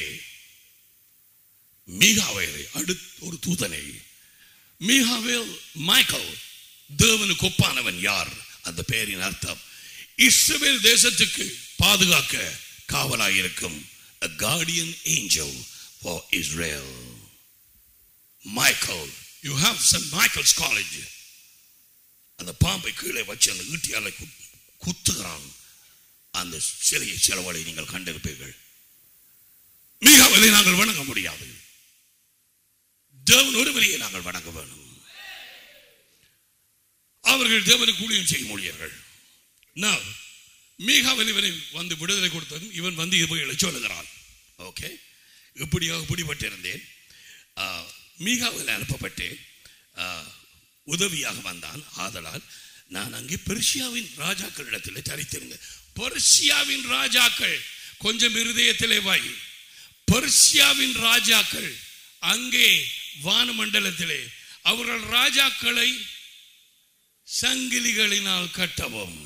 மீகாவேலை அடுத்த ஒரு தூதனை மீகாவேல் மைக்கேல் தேவனுக்கு ஒப்பானவன் யார் அந்த பெயரின் அர்த்தம் இஸ்ரவேல் தேசத்துக்கு பாதுகாக்க காவலாயிருக்கும் a guardian angel for Israel Michael you have St. Michael's College அந்த பாம்பை கீழே வச்சு அந்த ஈட்டியால கு- குத்துகிறான் அந்த சிலையை செலவழி நீங்கள் கண்டிருப்பீர்கள் மிகாவலை நாங்கள் வணங்க முடியாது தேவன் ஒருவரையே நாங்கள் வணங்க வேணும் அவர்கள் தேவனுக்கு ஊழியம் செய்யும் ஊழியர்கள் Now, மீகாவல் இவனை வந்து விடுதலை கொடுத்ததும் இவன் வந்து இவர்களை சொல்லுகிறான் ஓகே இப்படியாக பிடிபட்டிருந்தேன் ஆ, மீகாவில் அனுப்பப்பட்டு ஆ, உதவியாக வந்தான் ஆதலால் நான் அங்கே பெர்ஷியாவின் ராஜாக்களிடத்தில் தரித்திருந்தேன் பெர்ஷியாவின் ராஜாக்கள் கொஞ்சம் இருதயத்திலே வை பெர்ஷியாவின் ராஜாக்கள் அங்கே வானமண்டலத்திலே அவர்கள் ராஜாக்களை சங்கிலிகளினால் கட்டவும்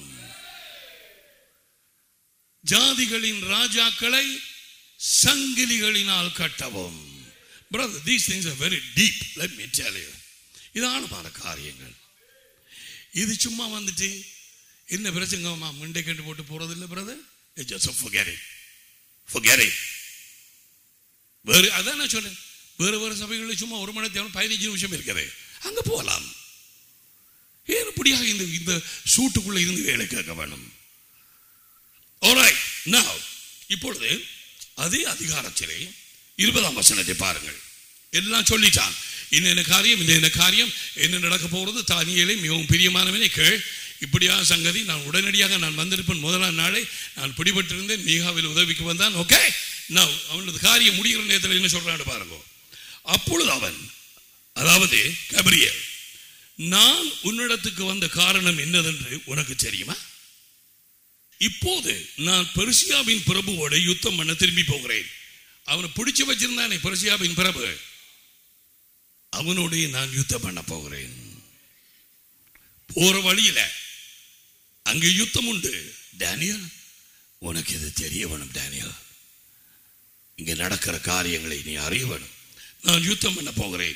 ஜாதிகளின் ராஜாக்களை சங்கிலிகளினால் கட்டவும் brother these things are very deep let me tell you இது ஆழமான காரியங்கள் இது சும்மா வந்துட்டு என்ன பிரச்சனைமா மண்டை கண்டு போட்டு போறது இல்லை brother Joseph forget it. Forget it. வேறு அதான் நான் சொன்னேன் வேறு வேறு சபைகளில் சும்மா ஒரு மணி நேரம் பதினஞ்சு நிமிஷம் இருக்குது அங்க போகலாம் ஏன் இப்படியாக இந்த இந்த சூட்டுக்குள்ள இருந்து வேலை கேட்க வேணும் Alright, now இப்பொழுது அதே அதிகாரத்திலே இருபதாம் வசனத்தை பாருங்கள் எல்லாம் சொல்லிட்டான் இன்னென்ன காரியம் இன்னென்ன காரியம் என்ன நடக்க போகிறது தானியலே மிகவும் பிரியமானவனே கேள் இப்படியான சங்கதி நான் உடனடியாக நான் வந்திருப்பேன் முதலாம் நாளை நான் பிடிபட்டிருந்தேன் மீகாவில் உதவிக்கு வந்தான் ஓகே நான் அவனது காரியம் முடிகிற நேரத்தில் என்ன சொல்றான்னு பாருங்க அப்பொழுது அவன் அதாவது கபரியல் நான் உன்னிடத்துக்கு வந்த காரணம் என்னதென்று உனக்கு தெரியுமா இப்போது நான் பெருசியாவின் பிரபுவோட யுத்தம் பண்ண திரும்பி போகிறேன் அவனை பிடிச்சு வச்சிருந்தானே பெருசியாவின் பிரபு அவனோடைய நான் யுத்தம் பண்ண போகிறேன் போற வழியில அங்க யுத்தம் உண்டு டேனியல் உனக்கு இது தெரிய வேணும் டேனியல் இங்க நடக்கிற காரியங்களை நீ அறிய வேணும் நான் யுத்தம் பண்ண போகிறேன்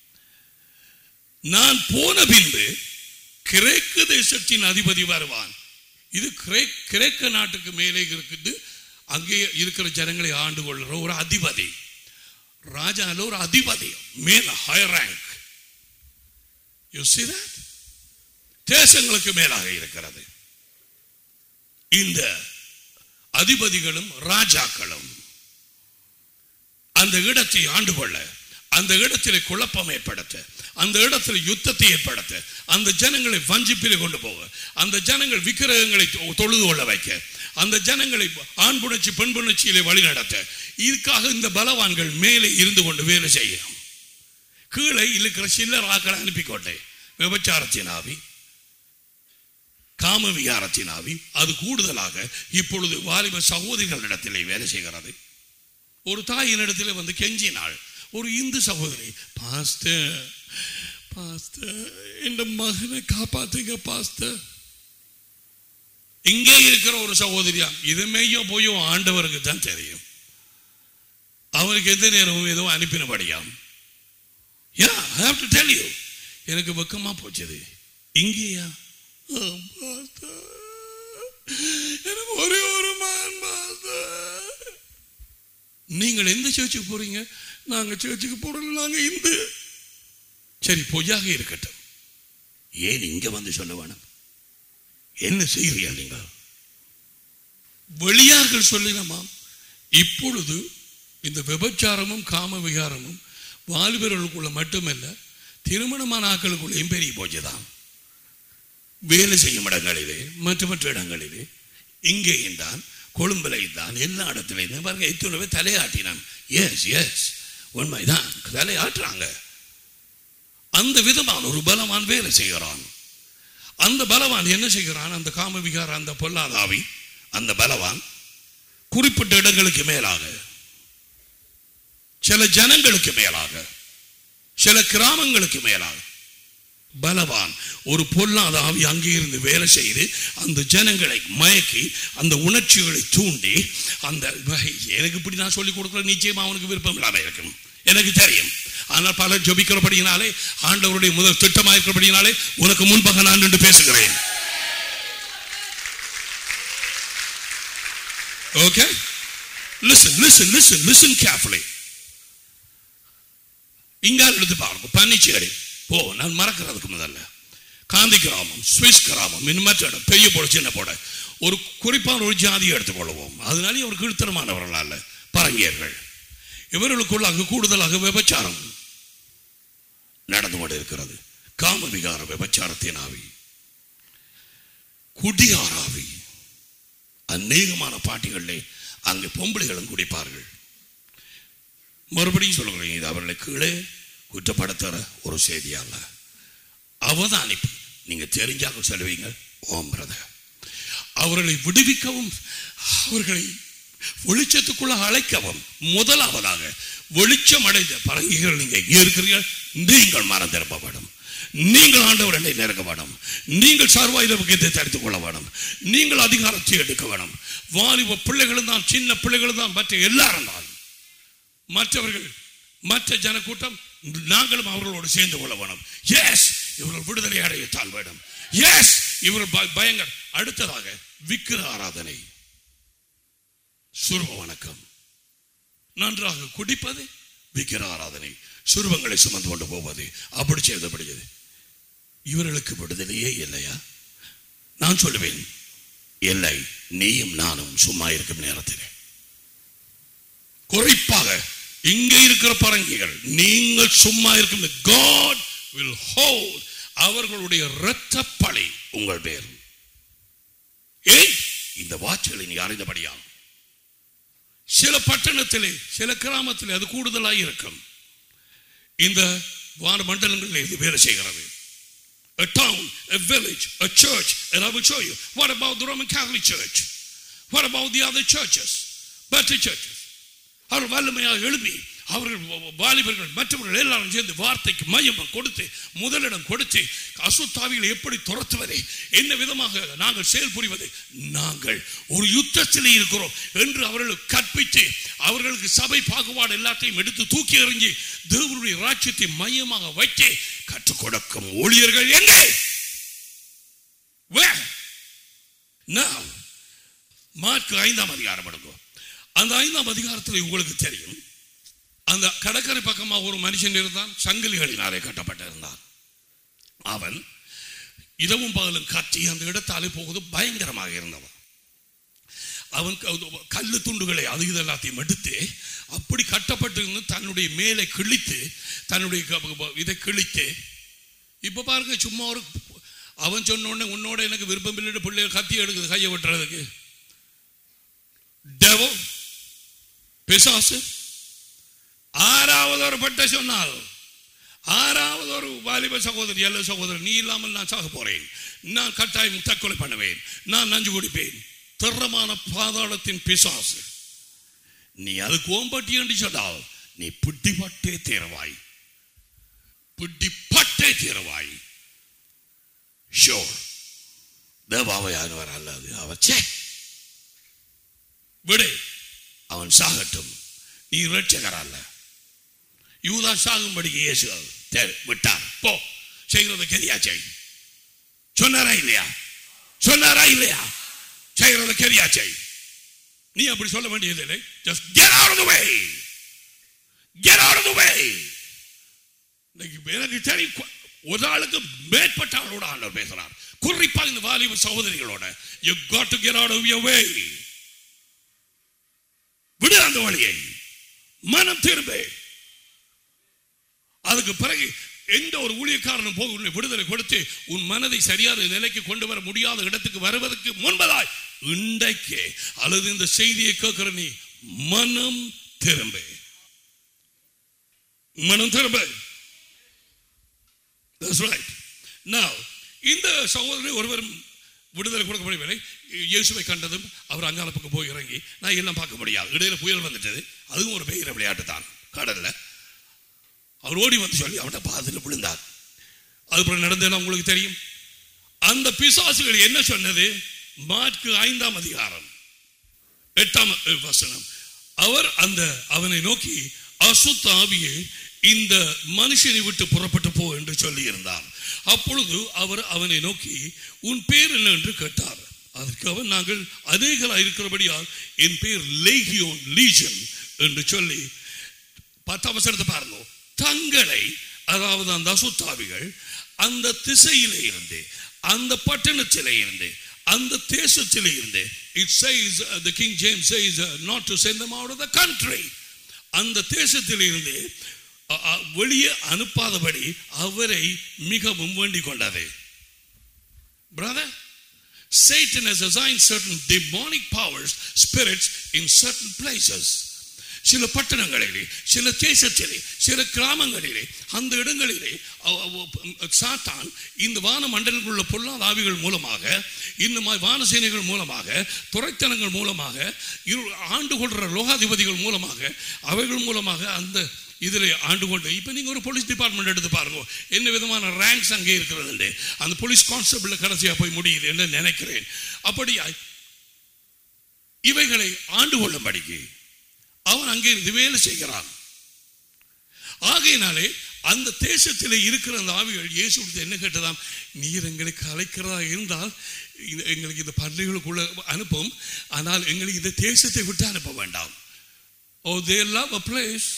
நான் போன பின்பு கிரேக்க தேசத்தின் அதிபதி வருவான் இது கிரேக் கிரேக்க நாட்டுக்கு மேலே இருக்குது அங்கே இருக்கிற ஜனங்களை ஆண்டு கொள்கிற ஒரு அதிபதி ராஜால ஒரு அதிபதி மேல higher rank you see that தேசங்களுக்கு மேலாக இருக்கிறது இந்த அதிபதிகளும் ராஜாக்களும் அந்த இடத்தை ஆண்டு கொள்ள அந்த இடத்திலே குழப்பம் ஏற்படுத்த அந்த இடத்துல யுத்தத்தை ஏற்படுத்த அந்த ஜனங்களை வஞ்சிப்பிலே கொண்டு போக அந்த ஜனங்கள் விக்கிரகங்களை தொ- தொழுது கொள்ள வைக்க அந்த ஜனங்களை ஆண் புணர்ச்சி பெண் புணர்ச்சியிலே வழி நடத்த இதுக்காக இந்த பலவான்கள் மேலே இருந்து கொண்டு வேலை செய்யணும் கீழே இருக்கிற சில்லர் ஆக்களை அனுப்பிக்கொண்டே விபச்சாரத்தின் ஆவி காம விகாரத்தின் ஆவி அது கூடுதலாக இப்பொழுது வாலிப சகோதரிகளிடத்திலே வேலை செய்கிறது ஒரு தாயினிடத்தில் வந்து கெஞ்சினாள் ஒரு இந்து சகோதரி பாஸ்டர் பாஸ்டர் இந்த மகனை காப்பாத்துங்க பாஸ்டர் இங்கே இருக்கிற ஒரு சகோதரியா இது மெய்யோ போயோ ஆண்டவருக்கு தான் தெரியும் அவருக்கு எந்த நேரமும் ஏதோ அனுப்பினபடியாம் yeah I have to tell you எனக்கு வெக்கமா போச்சது இங்கேயா ஆ, pastor. எனக்கு ஒரே ஒரு மகன் pastor. நீங்கள் எந்த சர்ச்சுக்கு போறீங்க நாங்க சர்ச்சுக்கு போறோம் நாங்க இந்து சரி பொய்யாக இருக்கட்டும் ஏன் இங்க வந்து சொல்ல வேணும் என்ன செய்கிறீர்கள் நீங்கள் வெளியார்கள் சொல்லினமாம் இப்பொழுது இந்த விபச்சாரமும் காம விகாரமும் வாலிபர்களுக்குள்ள மட்டுமல்ல திருமணமான ஆக்களுக்குள்ளேயும் பெரிய போச்சுதான் வேலை செய்யும் இடங்களிலே மற்ற மற்ற இடங்களிலே இங்கேயும் தான் கொழும்புலையும் தான் எல்லா இடத்துலையும் பாருங்க எத்தனை பேர் தலையாட்டினான் எஸ் எஸ் உண்மைதான் தலையாட்டுறாங்க அந்த விதமான ஒரு பலவான் வேலை செய்கிறான் அந்த பலவான் என்ன செய்கிறான் அந்த காமவிகார அந்த பொல்லாதாவி அந்த பலவான் குறிப்பிட்ட இடங்களுக்கு மேலாக சில ஜனங்களுக்கு மேலாக சில கிராமங்களுக்கு மேலாக பலவான் ஒரு பொல்லாத ஆவி அங்கே இருந்து வேலை செய்து அந்த ஜனங்களை மயக்கி அந்த உணர்ச்சிகளை தூண்டி அந்த எனக்கு இப்படி நான் சொல்லிக் கொடுக்குற நிச்சயமா அவனுக்கு விருப்பம் இல்லாம இருக்கும் எனக்கு தெரியும் ஆனால் பலர் ஜபிக்கிறபடியினாலே ஆண்டவருடைய முதல் திட்டமாக இருக்கிறபடியினாலே உனக்கு முன்பாக நான் நின்று பேசுகிறேன் okay listen listen listen listen carefully இங்கால் எடுத்து பாருங்க பன்னிச்சேரி போ நான் மறக்கிறதுக்கு முதல்ல காந்தி கிராமம் சுவிஸ் கிராமம் இன்னும் மற்ற இடம் பெரிய போட சின்ன போட ஒரு குறிப்பான ஒரு ஜாதியை எடுத்துக்கொள்வோம் அதனாலே அவர் கீழ்த்தரமானவர்கள் அல்ல பரங்கியர்கள் இவர்களுக்குள்ள அங்கு கூடுதலாக விபச்சாரம் நடந்து கொண்டு இருக்கிறது காம விகார விபச்சாரத்தின் ஆவி குடியாராவி அநேகமான பாட்டிகளிலே அங்கு பொம்பளைகளும் குடிப்பார்கள் மறுபடியும் சொல்லுகிறேன் இது அவர்களை கீழே குற்றப்படுத்துற ஒரு செய்தி அல்ல அவதானிப்பு நீங்க தெரிஞ்சாக சொல்லுவீங்க ஓம் பிரதர் அவர்களை விடுவிக்கவும் அவர்களை வெளிச்சத்துக்குள்ள அழைக்கவும் முதலாவதாக வெளிச்சம் அடைந்த பரங்கிகள் நீங்க எங்கே இருக்கிறீர்கள் நீங்கள் மரம் திரும்பப்படும் நீங்கள் ஆண்டவர் என்னை நெருங்க வேணும் நீங்கள் சர்வாயுத முக்கியத்தை தடுத்துக் கொள்ள வேணும் நீங்கள் அதிகாரத்தை எடுக்க வேணும் வாலிப பிள்ளைகளும் தான் சின்ன பிள்ளைகளும் தான் மற்ற எல்லாரும் தான் மற்றவர்கள் மற்ற ஜனக்கூட்டம் நாங்களும் அவர்களோடு சேர்ந்து கொள்ள வேணும் எஸ் இவர்கள் விடுதலை அடையத்தான் வேண்டும் எஸ் இவர்கள் ப- பயங்கர அடுத்ததாக விக்கிர ஆராதனை சுருப வணக்கம் நன்றாக குடிப்பது விக்கிர ஆராதனை சுருபங்களை சுமந்து கொண்டு போவது அப்படி செய்தபடியது இவர்களுக்கு விடுதலையே இல்லையா நான் சொல்லுவேன் இல்லை நீயும் நானும் சும்மா இருக்கும் நேரத்தில் குறிப்பாக இங்க இருக்கிற பரங்கிகள் நீங்கள் சும்மா இருக்கும் God will hold அவர்களுடைய இரத்த பழி உங்கள் பேர் ஏன் இந்த வாட்சிகளை நீ அறிந்தபடியாம் சில பட்டணத்திலே சில கிராமத்திலே அது கூடுதலாக இருக்கும் இந்த வான மண்டலங்களில் இது வேலை செய்கிறது a town, a village, a church, and I will show you. What about the Roman Catholic Church? What about the other churches? Baptist churches? அவர் வல்லமையாக எழுப்பி அவர்கள் வ- வாலிபர்கள் மற்றவர்கள் எல்லாரும் சேர்ந்து வார்த்தைக்கு மையம் கொடுத்து முதலிடம் கொடுத்து அசுத்தாவிகளை எப்படி துரத்துவதை என்ன விதமாக நாங்கள் செயல்புரிவது நாங்கள் ஒரு யுத்தத்தில் இருக்கிறோம் என்று அவர்களுக்கு கற்பித்து அவர்களுக்கு சபை பாகுபாடு எல்லாத்தையும் எடுத்து தூக்கி எறிஞ்சி தேவனுடைய ராஜ்யத்தை மையமாக வைத்து கற்றுக் கொடுக்கும் ஊழியர்கள் எங்கே Where? Now, மார்க்கு ஐந்தாம் அதிகாரம் எடுங்க அந்த ஐந்தாம் அதிகாரத்தில் உங்களுக்கு தெரியும் அந்த கடற்கரை பக்கமாக ஒரு மனுஷன் இருந்தான் சங்கிலிகளினாலே கட்டப்பட்டிருந்தான் அவன் இரவும் பகலும் கத்தி அந்த இடத்தாலே போவது பயங்கரமாக இருந்தவன் அவன் க- கல்லு துண்டுகளை அது இது எல்லாத்தையும் எடுத்து அப்படி கட்டப்பட்டிருந்து தன்னுடைய மேலே கிழித்து தன்னுடைய க- க- இதை கிழித்து இப்ப பாருங்க சும்மா ஒரு அவன் சொன்ன உடனே உன்னோட எனக்கு விருப்பம் இல்லைன்னு பிள்ளைய கத்தி எடுக்குது கையை வெட்டுறதுக்கு devil பிசாசு ஆறாவது ஒரு பட்ட சொன்னால் ஆறாவது ஒரு வாலிப சகோதரி அல்ல சகோதரர் நீ இல்லாமல் நான் சாக போறேன் நான் கட்டாயம் தற்கொலை பண்ணுவேன் நான் நஞ்சு குடிப்பேன் திறமான பாதாளத்தின் பிசாசு நீ அதுக்கு ஓம்பட்டி என்று சொன்னால் நீ பிடிபட்டே தீரவாய் பிடிப்பட்டே தீரவாய் ஷோர் தேவாவையானவர் அல்லது அவர் சே விடு அவன் சாகட்டும் நீ ரட்சகர் அல்ல யூதா சாகும்படி இயேசு தேர் விட்டார் போ செய்கிறது கரியா செய் சொன்னாரா இல்லையா சொன்னாரா இல்லையா செய்கிறது கரியா செய் நீ அப்படி சொல்ல வேண்டியது இல்லை just get out of the way get out of the way இன்னைக்கு எனக்கு தெரியும் கு- ஒரு ஆளுக்கு மேற்பட்ட ஆளோட ஆண்டவர் பேசுறார் குறிப்பா இந்த வாலிப சகோதரிகளோட you got to get out of your way விடு அந்த வழியை மனம் திரும்பு அதுக்கு பிறகு எந்த ஒரு ஊழியக்காரனும் போக உன்னை விடுதலை கொடுத்து உன் மனதை சரியான நிலைக்கு கொண்டு வர முடியாத இடத்துக்கு வருவதற்கு முன்பதாய் இன்றைக்கே அல்லது இந்த செய்தியை கேட்கிற நீ மனம் திரும்பு மனம் திரும்பு That's right. Now, இந்த சகோதரனை ஒருவரும் விடுதலை கொடுக்க முடியவில்லை இயேசுவை கண்டதும் அவர் அங்கால பக்கம் போய் இறங்கி நான் எல்லாம் பார்க்க முடியாது இடையில புயல் வந்துட்டது அதுவும் ஒரு பெயர விளையாட்டு தான் கடல்ல அவர் ஓடி வந்து சொல்லி அவன்கிட்ட பாதத்தில் விழுந்தார் அதுபோல நடந்ததெல்லாம் உங்களுக்கு தெரியும் அந்த பிசாசுகள் என்ன சொன்னது மார்க்கு ஐந்தாம் அதிகாரம் எட்டாம் வசனம் அவர் அந்த அவனை நோக்கி அசுத்த ஆவியே இந்த மனுஷனை விட்டு புறப்பட்டு போ என்று சொல்லி இருந்தார் அப்பொழுது அவர் அவனை நோக்கி உன் பேர் என்ன என்று கேட்டார் அதற்கு அவன் நாங்கள் அநேகராக இருக்கிறபடியால் என் பேர் லேகியோன் லீஜன் என்று சொல்லி பத்தாம் வசனத்தை பாருங்க தங்களை அதாவது அந்த அசுத்தாவிகள் அந்த திசையிலே இருந்து அந்த பட்டணத்திலே இருந்து அந்த தேசத்திலே இருந்து it says uh, the king james says uh, not to send them out of the country அந்த தேசத்தில் இருந்து அ- அ- வெளியே அனுப்பாதபடி அவரை மிகவும் வேண்டிக் கொண்டது brother Satan has assigned certain demonic powers, spirits in certain places. சில பட்டணங்களிலே சில தேசத்திலே சில கிராமங்களிலே அந்த இடங்களிலே அவ- அவ- சாத்தான் இந்த வான மண்டலங்களில் உள்ள பொல்லாத ஆவிகள் மூலமாக இந்த மாதிரி வான சேனைகள் மூலமாக துறைத்தனங்கள் மூலமாக இரு- ஆண்டு கொள்ற லோகாதிபதிகள் மூலமாக அவைகள் மூலமாக அந்த இதில் ஆண்டு கொண்டு இப்போ நீங்கள் ஒரு போலீஸ் டிபார்ட்மெண்ட் எடுத்து பாருங்க என்ன விதமான ரேங்க்ஸ் அங்கே இருக்கிறது அந்த போலீஸ் கான்ஸ்டபிள் கடைசியாக போய் முடியுது என்று நினைக்கிறேன் அப்படியா இவைகளை ஆண்டு கொள்ளும்படிக்கு அவன் அங்கே இருந்து வேலை செய்கிறான் ஆகையினாலே அந்த தேசத்தில் இருக்கிற அந்த ஆவிகள் இயேசு என்ன கேட்டதாம் நீர் எங்களுக்கு அழைக்கிறதா இருந்தால் இந்த- எங்களுக்கு இந்த பள்ளிகளுக்குள்ள அனுப்பும் ஆனால் எங்களுக்கு இந்த தேசத்தை விட்டு அனுப்ப வேண்டாம் ஓ தே லவ் அ பிளேஸ்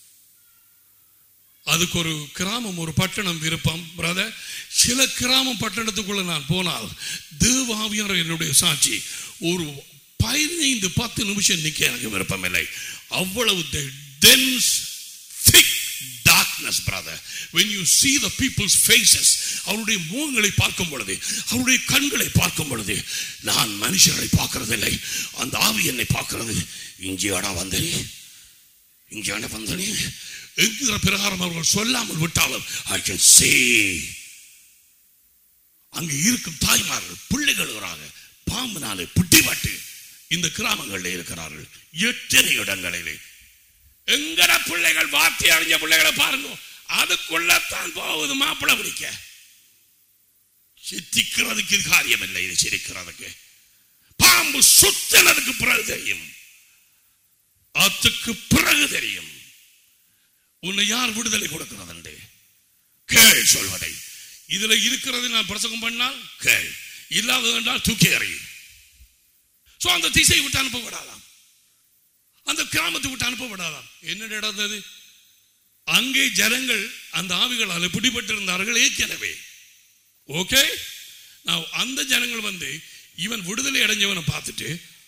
அதுக்கு ஒரு கிராமம் ஒரு பட்டணம் விருப்பம் பிரதர் சில கிராமம் பட்டணத்துக்குள்ள நான் போனால் தேவாவியர் என்னுடைய சாட்சி ஒரு பதினைந்து பத்து நிமிஷம் நிக்க எனக்கு விருப்பம் இல்லை அவ்வளவு dense thick darkness brother when you see the people's faces அவருடைய முகங்களை பார்க்கும் பொழுது அவருடைய கண்களை பார்க்கும் பொழுது நான் மனுஷர்களை பார்க்கறதில்லை அந்த ஆவி என்னை பார்க்கிறது இஞ்சியாடா வந்தனே இஞ்சியாட வந்தனே என்கிற பிரகாரம் அவர்கள் சொல்லாமல் விட்டாலும் I can see அங்கு இருக்கும் தாய்மார்கள் பிள்ளைகள் இருக்கிறாங்க பாம்பினாலே பிட்டிப்பட்டு இந்த கிராமங்களில் இருக்கிறார்கள் எத்தனை இடங்களிலே எங்கட பிள்ளைகள் வார்த்தை அறிஞ்ச பிள்ளைகளை பாருங்க அதுக்குள்ளத்தான் போகுது மாப்பிள்ளை பிடிக்க சித்திக்கிறதுக்கு இது காரியம் இல்லை இது சிரிக்கிறதுக்கு பாம்பு சுத்தினதுக்கு பிறகு தெரியும் அதுக்கு பிறகு தெரியும் உன்னை யார் விடுதலை கொடுக்கிறது கேள் சொல்வதை இதுல இருக்கிறது நான் பிரசங்கம் பண்ணால் கேள் இல்லாதது என்றால் தூக்கி எறி சோ அந்த திசையை விட்டு அனுப்ப விடாதாம் அந்த கிராமத்தை விட்டு அனுப்ப விடாதாம் என்ன நடந்தது அங்கே ஜனங்கள் அந்த ஆவிகளால் பிடிபட்டிருந்தார்கள் ஏற்கனவே ஓகே நான் அந்த ஜனங்கள் வந்து இவன் விடுதலை அடைஞ்சவனை பார்த்துட்டு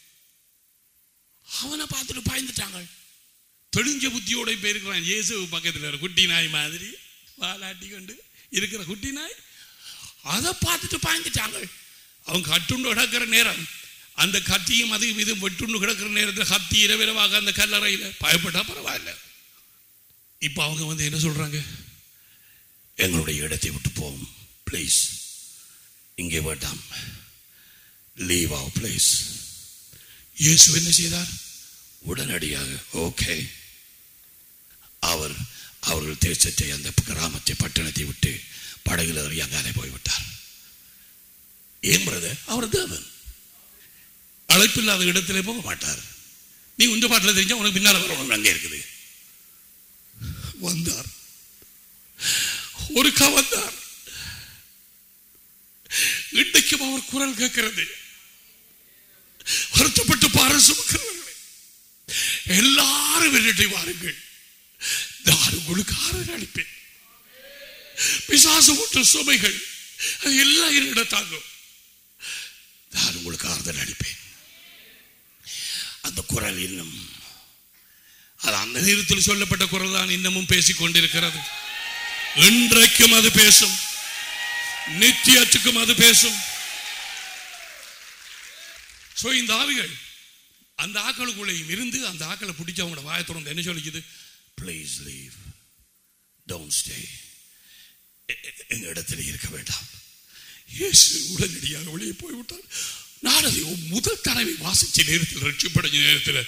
அவனை பார்த்துட்டு பாய்ந்துட்டாங்க தெளிஞ்ச புத்தியோட போயிருக்கிறான் இயேசு பக்கத்தில் ஒரு குட்டி நாய் மாதிரி வாலாட்டி கொண்டு இருக்கிற குட்டி நாய் அதை பார்த்துட்டு பாய்ந்துட்டாங்க அவன் கட்டுண்டு கிடக்கிற நேரம் அந்த கத்தியும் அதையும் இதுவும் வெட்டுண்டு கிடக்கிற நேரத்தில் கத்தி இரவிரவாக அந்த கல்லறையில் பயப்பட்டா பரவாயில்ல இப்போ அவங்க வந்து என்ன சொல்றாங்க எங்களுடைய இடத்தை விட்டு போவோம் ப்ளீஸ் இங்கே வேண்டாம் லீவ் ஆவ் ப்ளீஸ் இயேசு என்ன செய்தார் உடனடியாக ஓகே அவர் அவர்கள் தேசத்தை அந்த கிராமத்தை பட்டணத்தை விட்டு படகுல ஏறி அங்காலே போய்விட்டார் ஏன் பிரதர் அவர் தேவன் அழைப்பில்லாத இடத்திலே போக மாட்டார் நீ உந்த பாட்டில் தெரிஞ்சா உனக்கு பின்னால வரணும் அங்கே இருக்குது வந்தார் ஒருக்கா வந்தார் இன்றைக்கும் அவர் குரல் கேட்கிறது வருத்தப்பட்டு பார சுமக்கிறவர்களே எல்லாரும் என்னட்டை வாருங்கள் நான் உங்களுக்கு ஆறுதல் அளிப்பேன் பிசாசு போட்ட சுமைகள் அது எல்லாம் என்னிட தாங்கும் நான் உங்களுக்கு ஆறுதல் அளிப்பேன் அந்த குரல் இன்னும் அது அந்த நேரத்தில் சொல்லப்பட்ட குரல் தான் இன்னமும் பேசிக் கொண்டிருக்கிறது இன்றைக்கும் அது பேசும் நித்தியத்துக்கும் அது பேசும் சோ இந்த ஆவிகள் அந்த ஆக்களுக்குள்ளேயும் இருந்து அந்த ஆக்களை பிடிச்ச அவங்களோட வாயை திறந்து என்ன சொல்லிக்குது ப்ளீஸ் லீவ் டோன்ட் ஸ்டே எங்க இடத்துல இருக்க வேண்டாம் இயேசு உடனடியாக வெளியே போய்விட்டார் நான் அதை முதல் தடவை வாசிச்ச நேரத்தில் ரட்சிப்படைஞ்ச நேரத்தில்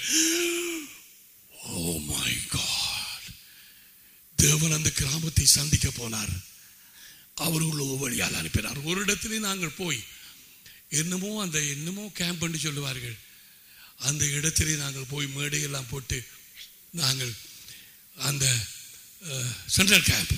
ஓ மை காட் தேவன் அந்த கிராமத்தை சந்திக்க போனார் அவர்கள் வழியால் அனுப்பினார் ஒரு இடத்திலே நாங்கள் போய் என்னமோ அந்த என்னமோ கேம்ப் என்று சொல்லுவார்கள் அந்த இடத்திலே நாங்கள் போய் மேடையெல்லாம் போட்டு நாங்கள் அந்த சென்ட்ரல் கேம்ப்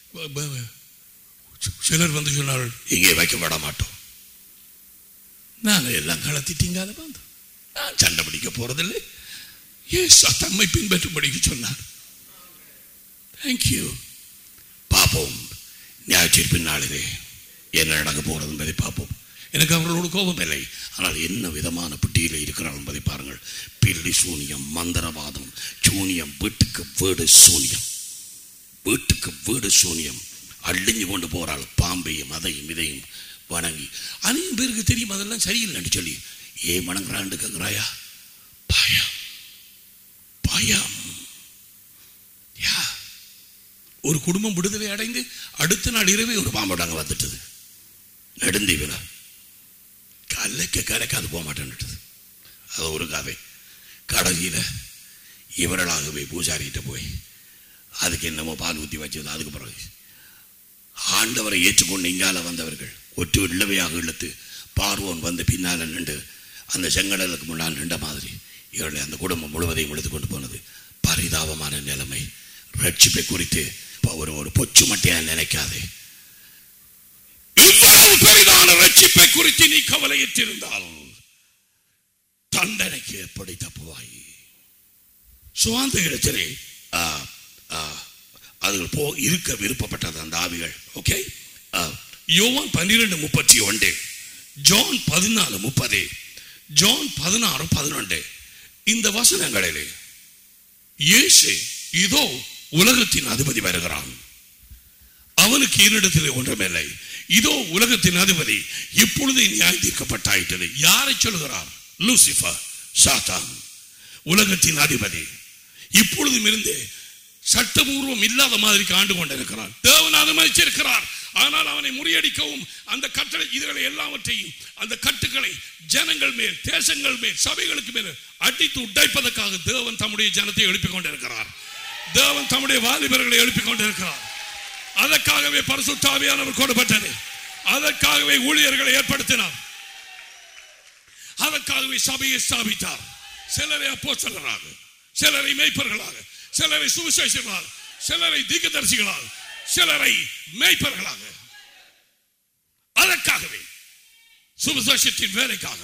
சிலர் வந்து சொன்னார்கள் இங்கே வைக்க விட மாட்டோம் நாங்கள் எல்லாம் கலத்திட்டீங்க அதை வந்து நான் சண்டை பிடிக்க போறதில்லை ஏசு தம்மை பின்பற்றும்படிக்கு சொன்னார் தேங்க்யூ பார்ப்போம் ஞாயிற்றிருப்பின் நாளிலே என்ன நடக்க போகிறது என்பதை பார்ப்போம் எனக்கு அவர்களோடு கோபம் இல்லை ஆனால் என்ன விதமான பிட்டியில் இருக்கிறார் என்பதை பாருங்கள் பில்லி சூனியம் மந்திரவாதம் சூனியம் வீட்டுக்கு வீடு சூனியம் வீட்டுக்கு வீடு சூனியம் அழிஞ்சு கொண்டு போறாள் பாம்பையும் அதையும் இதையும் வணங்கி அனைவரும் பேருக்கு தெரியும் அதெல்லாம் சரியில்லைன்னு சொல்லி ஏன் வணங்குறான்னு கேட்கிறாயா பயம் பயம் யா ஒரு குடும்பம் விடுதலை அடைந்து அடுத்த நாள் இரவே ஒரு பாம்போடாங்க வந்துட்டது நெடுந்தீவில கலைக்க கலைக்க அது போக மாட்டேன்னுட்டது அது ஒரு கதை கடைசியில் இவர்களாகவே பூஜாரிகிட்ட போய் அதுக்கு என்னமோ பால் ஊற்றி வச்சது அதுக்கு பிறகு ஆண்டவரை ஏற்றுக்கொண்டு இங்கால வந்தவர்கள் ஒற்று இள்ளவையாக இழுத்து பார்வோன் வந்து பின்னால் நின்று அந்த செங்கடலுக்கு முன்னால் நின்ற மாதிரி இவர்களை அந்த குடும்பம் முழுவதையும் இழுத்து கொண்டு போனது பரிதாபமான நிலைமை ரட்சிப்பை குறித்து இப்ப ஒரு ஒரு பொச்சு மட்டையா நினைக்காதே இவ்வளவு பெரிதான ரட்சிப்பை குறித்து நீ கவலையிட்டிருந்தால் தண்டனைக்கு எப்படி தப்புவாய் சுவாந்த இடத்திலே ஆ, ஆ, அதுகள் போ இருக்க விருப்பப்பட்டது அந்த ஆவிகள் ஓகே யோவான் பன்னிரெண்டு முப்பத்தி ஒன்று ஜான் பதினாலு முப்பது ஜான் பதினாறு பதினொன்று இந்த வசனங்களிலே இயேசு இதோ உலகத்தின் அதிபதி வருகிறான் அவனுக்கு என்னிடத்தில் ஒன்றுமில்லை இதோ உலகத்தின் அதிபதி இப்பொழுது நியாய தீர்க்கப்பட்டாயிட்டது யாரை சொல்கிறார் லூசிஃபர் சாத்தான் உலகத்தின் அதிபதி இப்பொழுதும் இருந்து சட்டபூர்வம் இல்லாத மாதிரி ஆண்டு கொண்டிருக்கிறான் தேவன் அனுமதிச்சிருக்கிறார் ஆனால் அவனை முறியடிக்கவும் அந்த கட்டளை இதுகளை எல்லாவற்றையும் அந்த கட்டுகளை ஜனங்கள் மேல் தேசங்கள் மேல் சபைகளுக்கு மேல் அடித்து உடைப்பதற்காக தேவன் தம்முடைய ஜனத்தை எழுப்பிக் கொண்டிருக்கிறார் தேவன் தம்முடைய வாலிபர்களை எழுப்பிக் கொண்டிருக்கிறார் அதற்காகவே பரிசுத்தாவியானவர் கொடுப்பட்டது அதற்காகவே ஊழியர்களை ஏற்படுத்தினார் அதற்காகவே சபையை ஸ்தாபித்தார் சிலரை அப்போஸ்தலராக சிலரை மேய்ப்பர்களாக சிலரை சுவிசேஷர்களாக சிலரை தீர்க்கதரிசிகளாக சிலரை மேய்ப்பர்களாக அதற்காகவே சுவிசேஷத்தின் வேலைக்காக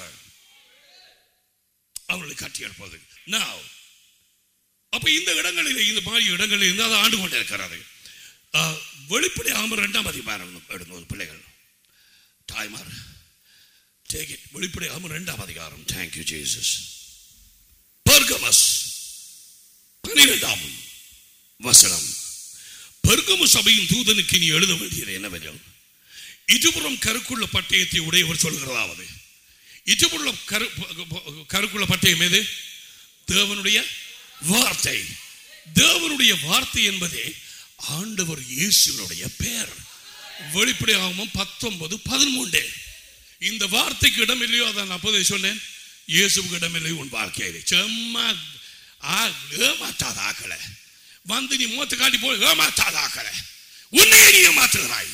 அவர்களை கட்டியெழுப்பது Now, அப்ப இந்த இடங்களில் இந்த மாதிரி இடங்களில் இருந்து அதை ஆண்டு கொண்டிருக்கிறது ஆஹ், வெளிப்படையாம இரண்டாம் அதிகாரம் எடுங்க பிள்ளைகள் தாய்மார் டேக் இட் வெளிப்படையாம இரண்டாம் அதிகாரம் தேங்க்யூ ஜீசஸ் பெர்கமஸ் பனிரெண்டாம் வசனம் பெர்கமு சபையின் தூதனுக்கு நீ எழுத வேண்டியது என்னவென்றால் இதுபுறம் கருக்குள்ள பட்டயத்தை உடையவர் சொல்கிறதாவது இதுபுறம் கரு கருக்குள்ள பட்டயம் எது தேவனுடைய வார்த்தை தேவனுடைய வார்த்தை என்பதே ஆண்டவர் இயேசுனுடைய பெயர் வெளிப்படையாகவும் பத்தொன்பது பதிமூன்று இந்த வார்த்தைக்கு இடம் இல்லையோ அதை நான் அப்போதே சொன்னேன் இயேசுக்கு இடம் இல்லை உன் வாழ்க்கையிலே சும்மா ஆ ஏமாத்தாத ஆக்களை வந்து நீ மூத்த காட்டி போய் ஏமாத்தாத ஆக்களை உன்னையே நீ ஏமாத்துகிறாய்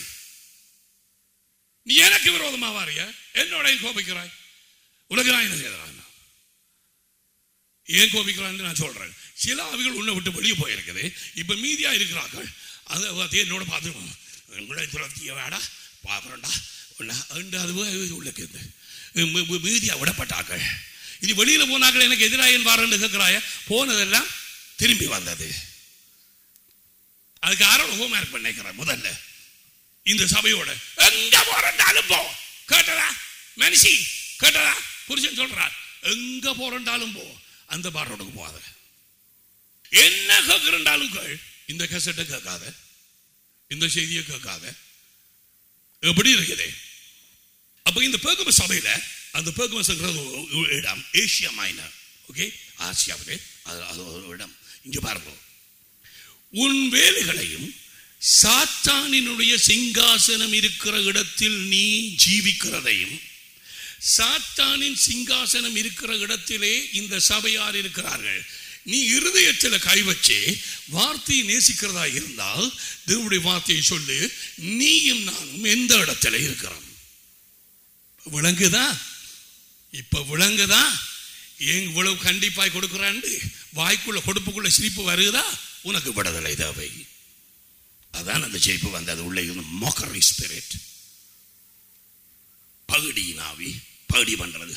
நீ எனக்கு விரோதமா வாரிய என்னோட ஏன் கோபிக்கிறாய் உனக்கு நான் என்ன செய்கிறான் ஏன் கோபிக்கிறான்னு நான் சொல்றேன் சில ஆவிகள் உன்னை விட்டு வெளியே போயிருக்குது இப்ப மீதியா இருக்கிறார்கள் அதை பார்த்து என்னோட பார்த்து உங்களை துரத்திய வேடா பார்க்குறோண்டா உன்னை அது உள்ளக்கு மீதியா விடப்பட்டார்கள் இது வெளியில போனார்கள் எனக்கு எதிராக வாரன்னு கேட்கிறாய போனதெல்லாம் திரும்பி வந்தது அதுக்கு ஆரோட ஹோம்ஒர்க் பண்ணிக்கிறேன் முதல்ல இந்த சபையோட எங்க போறண்டாலும் போ கேட்டதா மனுஷி கேட்டதா புருஷன் சொல்றார் எங்க போறண்டாலும் போ அந்த பாட்டோடுக்கு போகாத என்ன கேட்கிறண்டாலும் கேள் இந்த கசட்டை கேட்காத இந்த செய்தியை கேட்காத எப்படி இருக்குது அப்ப இந்த பேகம சபையில அந்த பேகமஸ்ங்கிறது ஒரு இடம் ஏசியா மைனர் ஓகே ஆசியாவிலே அது அது ஒரு இடம் இங்க பாருங்க உன் வேலைகளையும் சாத்தானினுடைய சிங்காசனம் இருக்கிற இடத்தில் நீ ஜீவிக்கிறதையும் சாத்தானின் சிங்காசனம் இருக்கிற இடத்திலே இந்த சபையார் இருக்கிறார்கள் நீ இருதயத்தில் கை வச்சு வார்த்தையை நேசிக்கிறதா இருந்தால் தேவனுடைய வார்த்தையை சொல்லு நீயும் நானும் எந்த இடத்துல இருக்கிறோம் விளங்குதா இப்ப விளங்குதா ஏன் இவ்வளவு கண்டிப்பாய் கொடுக்குறாண்டு வாய்க்குள்ள கொடுப்புக்குள்ள சிரிப்பு வருகுதா உனக்கு விடுதலை தேவை அதான் அந்த சிரிப்பு வந்தது உள்ளே இருந்து மோக்கரி ஸ்பிரிட் பகுடி நாவி பகுடி பண்றது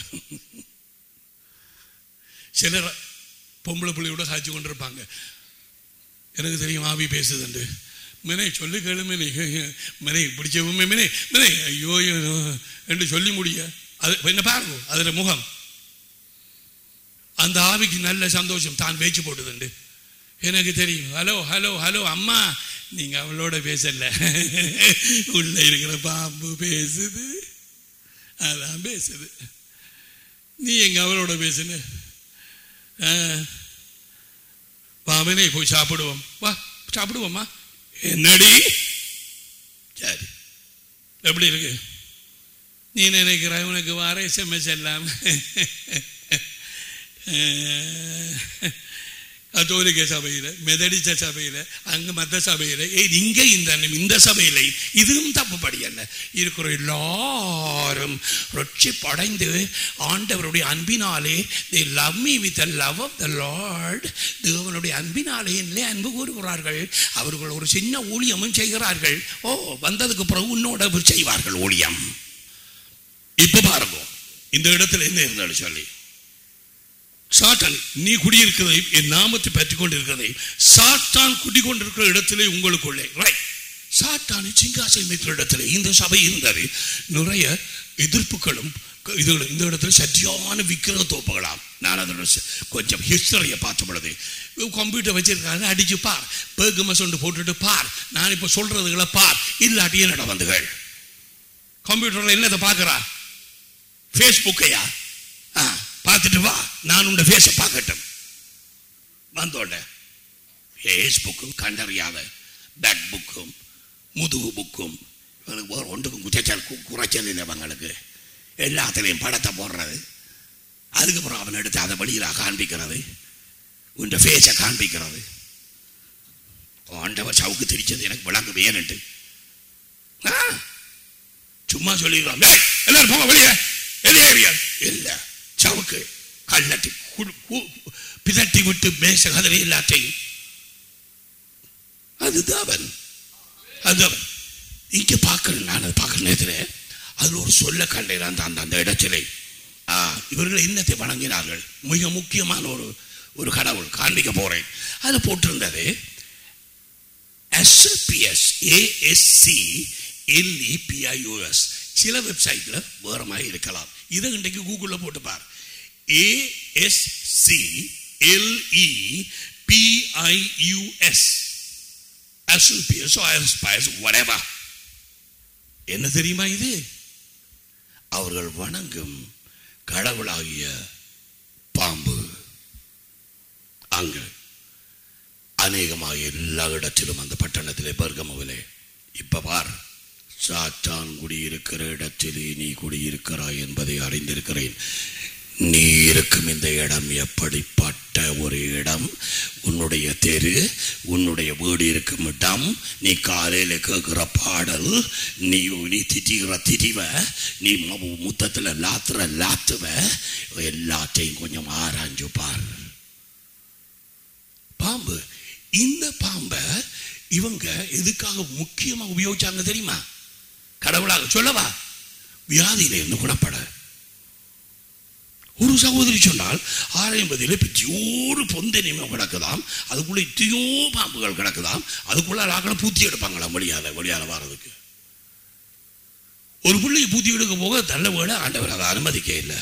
சிலர் பொம்பளை பிள்ளையோட சாட்சி கொண்டிருப்பாங்க எனக்கு தெரியும் ஆவி பேசுதுண்டு மினை சொல்லி கேளு மினை மினை பிடிச்சவுமே மினை மினை ஐயோ ஐயோ என்று சொல்லி முடிய அது என்ன பாருங்க அதுல முகம் அந்த ஆவிக்கு நல்ல சந்தோஷம் தான் பேச்சு போட்டுதுண்டு எனக்கு தெரியும் ஹலோ ஹலோ ஹலோ அம்மா நீங்க அவளோட பேசல உள்ள இருக்கிற பாம்பு பேசுது அதான் பேசுது நீ எங்க அவளோட பேசுன வாமனே போய் சாப்பிடுவோம் வா சாப்பிடுவோம்மா என்னடி சரி எப்படி இருக்கு நீ நினைக்கிறாய் உனக்கு வார எஸ்எம்எஸ் எல்லாம் கத்தோலிக்க சபையில மெதடிச்ச சபையில அங்க மத்த சபையில ஏய், இங்க இந்த இந்த சபையில இதுவும் தப்புப்படி அல்ல இருக்கிற எல்லாரும் ரட்சிப்படைந்து ஆண்டவருடைய அன்பினாலே they love me with the love of the Lord தேவனுடைய அன்பினாலே என்னிலே அன்பு கூறுகிறார்கள் அவர்கள் ஒரு சின்ன ஊழியமும் செய்கிறார்கள் ஓ வந்ததுக்கு பிறகு உன்னோட செய்வார்கள் ஊழியம் இப்ப பாருங்க இந்த இடத்துல என்ன இருந்தாலும் சொல்லி சாத்தான் நீ குடியிருக்கிறதை என் நாமத்தை பற்றி கொண்டிருக்கிறதை சாத்தான் குடிக்கொண்டிருக்கிற இடத்திலே உங்களுக்குள்ளே ரைட் சாத்தானை சிங்காசனம் இருக்கிற இடத்துல இந்த சபை இருந்தது நிறைய எதிர்ப்புகளும் இதுகளும் இந்த இடத்துல சத்தியமான விக்கிரக தோப்புகளாம் நான் அதோட ச- கொஞ்சம் ஹிஸ்டரியை பார்த்த பொழுது கம்ப்யூட்டர் வச்சிருக்காங்க அடிச்சு பார் பேகுமஸ் ஒன்று போட்டுட்டு பார் நான் இப்போ சொல்றதுகளை பார் இல்லாட்டி என்னடா வந்துகள் கம்ப்யூட்டர்ல என்னத்தை பார்க்கறா ஃபேஸ்புக்கையா ஆ பார்த்துட்டு வா நான் உண்ட ஃபேஸை பார்க்கட்டும் வந்தோட ஃபேஸ்புக்கும் கண்டறியாத பேக் புக்கும் முதுகு புக்கும் இவனுக்கு வேறு ஒன்றுக்கும் குச்சல் குறைச்சல் இல்லை அவங்களுக்கு எல்லாத்துலேயும் படத்தை போடுறது அதுக்கப்புறம் அவன் எடுத்து அதை வெளியில் காண்பிக்கிறது உண்ட ஃபேஸை காண்பிக்கிறது ஆண்டவர் சவுக்கு திரிச்சது எனக்கு விளங்கு வேணுட்டு ஆ சும்மா சொல்லிடுறான் "ஏய், எல்லாரும் போங்க வெளியே வெளியே ஏரியா இல்ல சவுக்கு கல்லட்டி குடு- கு- பிதட்டி விட்டு மேச கதவை எல்லாத்தையும் அதுதான் அவன் அதுதான் அவன் இங்க பார்க்கணும் நான் அதை பார்க்குற நேரத்தில் அதில் ஒரு சொல்ல கண்டேன் அந்த அந்த அந்த இடத்திலே ஆ, இவர்கள் என்னத்தை வணங்கினார்கள் மிக முக்கியமான ஒரு ஒரு கடவுள் காண்பிக்க போறேன் அதில் போட்டிருந்தது எஸ்எல்பிஎஸ் ஏஎஸ்சி எல்இபிஐஓஎஸ் சில வெப்சைட்ல வேற மாதிரி இருக்கலாம் இதை இன்றைக்கு கூகுளில் போட்டு பார் ASC LE PIUS SLPS SPS whatever என்ன தெரியுமா இது அவர்கள் வணங்கும் கடவுளாகிய பாம்பு அங்கு அநேகமாக எல்லா இடத்திலும் அந்த பட்டணத்திலே பர்கமவிலே இப்ப பார் சாத்தான் குடியிருக்கிற இடத்திலே நீ குடியிருக்கிறாய் என்பதை அறிந்திருக்கிறேன் நீ இருக்கும் இந்த இடம் எப்படிப்பட்ட ஒரு இடம் உன்னுடைய தெரு உன்னுடைய வீடு இருக்கும் இடம் நீ காலையில கேட்கிற பாடல் நீ நீ திட்டிகிற திரிவ நீ மு- முத்தத்துல லாத்துற லாத்துவ எல்லாத்தையும் கொஞ்சம் ஆராய்ஞ்சு பார் பாம்பு இந்த பாம்பை இவங்க எதுக்காக முக்கியமா உபயோகிச்சாங்க தெரியுமா கடவுளாக சொல்லவா வியாதியில இருந்து குணப்பட ஒரு சகோதரி சொன்னால் ஆரையம்பதியில பிச்சியோரு பொந்தனிமே கிடக்குதாம் அதுக்குள்ள இத்தையோ பாம்புகள் கிடக்குதாம் அதுக்குள்ள ஆக்களை பூத்தி எடுப்பாங்களாம் வெளியால வெளியால வர்றதுக்கு ஒரு பிள்ளையை பூத்தி எடுக்க போக தள்ள வேலை ஆண்டவர் அதை அனுமதிக்க இல்லை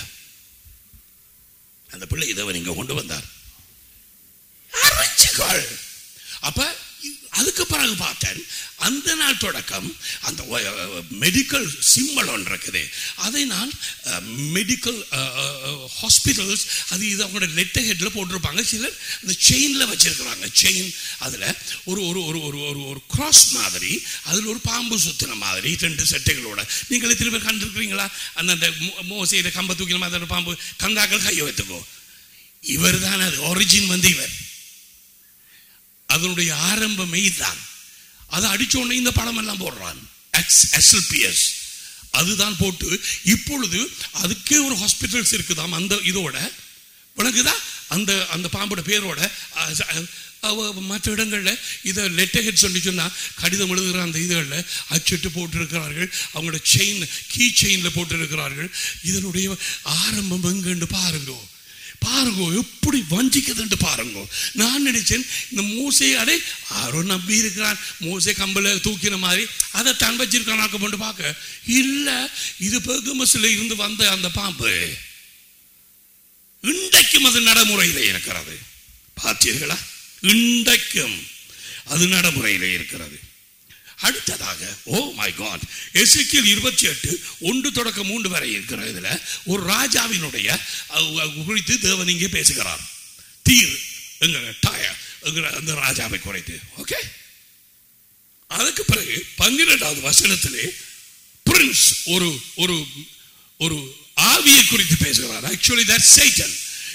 அந்த பிள்ளை இதை இங்க கொண்டு வந்தார் அரைஞ்சுக்காள் அப்ப அதுக்கு பிறகு பார்த்தேன் அந்த நாள் தொடக்கம் அந்த மெடிக்கல் சிம்பல் ஒன்று இருக்குது அதை நான் மெடிக்கல் ஹாஸ்பிட்டல்ஸ் அது இது அவங்களோட லெட்டர் ஹெட்டில் போட்டிருப்பாங்க சிலர் அந்த செயினில் வச்சிருக்கிறாங்க செயின் அதில் ஒரு ஒரு ஒரு ஒரு ஒரு ஒரு கிராஸ் மாதிரி அதில் ஒரு பாம்பு சுத்தின மாதிரி ரெண்டு செட்டைகளோட நீங்கள் எத்தனை பேர் கண்டிருக்கிறீங்களா அந்த அந்த மோசையில கம்ப தூக்கின மாதிரி ஒரு பாம்பு கங்காக்கள் கையை வைத்துக்கோ இவர் தான் அது ஒரிஜின் வந்து இவர் அதனுடைய ஆரம்பமே இதுதான் அதை அடிச்ச உடனே இந்த படம் எல்லாம் போடுறான் எஸ்எல்பிஎஸ் அதுதான் போட்டு இப்பொழுது அதுக்கே ஒரு ஹாஸ்பிட்டல்ஸ் இருக்குதாம் அந்த இதோட உனக்குதா அந்த அந்த பாம்போட பேரோட அஹ், அஹ், அவ மற்ற இடங்களில் இதை லெட்டர் சொல்லி சொன்னா கடிதம் எழுதுகிற அந்த இதுகளில் அச்சிட்டு போட்டிருக்கிறார்கள் அவங்களோட செயின் கீ செயினில் போட்டிருக்கிறார்கள் இதனுடைய ஆரம்பம் எங்கன்னு பாருங்க பாருங்க எப்படி வஞ்சிக்குதுன்னு பாருங்க நான் நினைச்சேன் இந்த மூசை அடை யாரோ நம்பி இருக்கிறான் மூசை கம்பல தூக்கின மாதிரி அதை தன் வச்சிருக்கான் கொண்டு பார்க்க இல்ல இது பெகுமஸ்ல இருந்து வந்த அந்த பாம்பு இன்றைக்கும் அது நடைமுறையில் இருக்கிறது பார்த்தீர்களா இன்றைக்கும் அது நடைமுறையில் இருக்கிறது அடுத்ததாக ஓ மை காட் எசேக்கியேல் இருபத்தி எட்டு ஒன்று தொடக்க மூன்று வரை இருக்கிற இதுல ஒரு ராஜாவினுடைய அஹ், அஹ், குறித்து தேவன் இங்கே பேசுகிறார் தீர் என்கிற டயர் என்கிற அந்த ராஜாவை குறைத்து ஓகே அதுக்கு பிறகு பன்னிரெண்டாவது வசனத்திலே பிரின்ஸ் ஒரு ஒரு ஒரு ஆவியை குறித்து பேசுகிறார் ஆக்சுவலி தட் சைட்டன்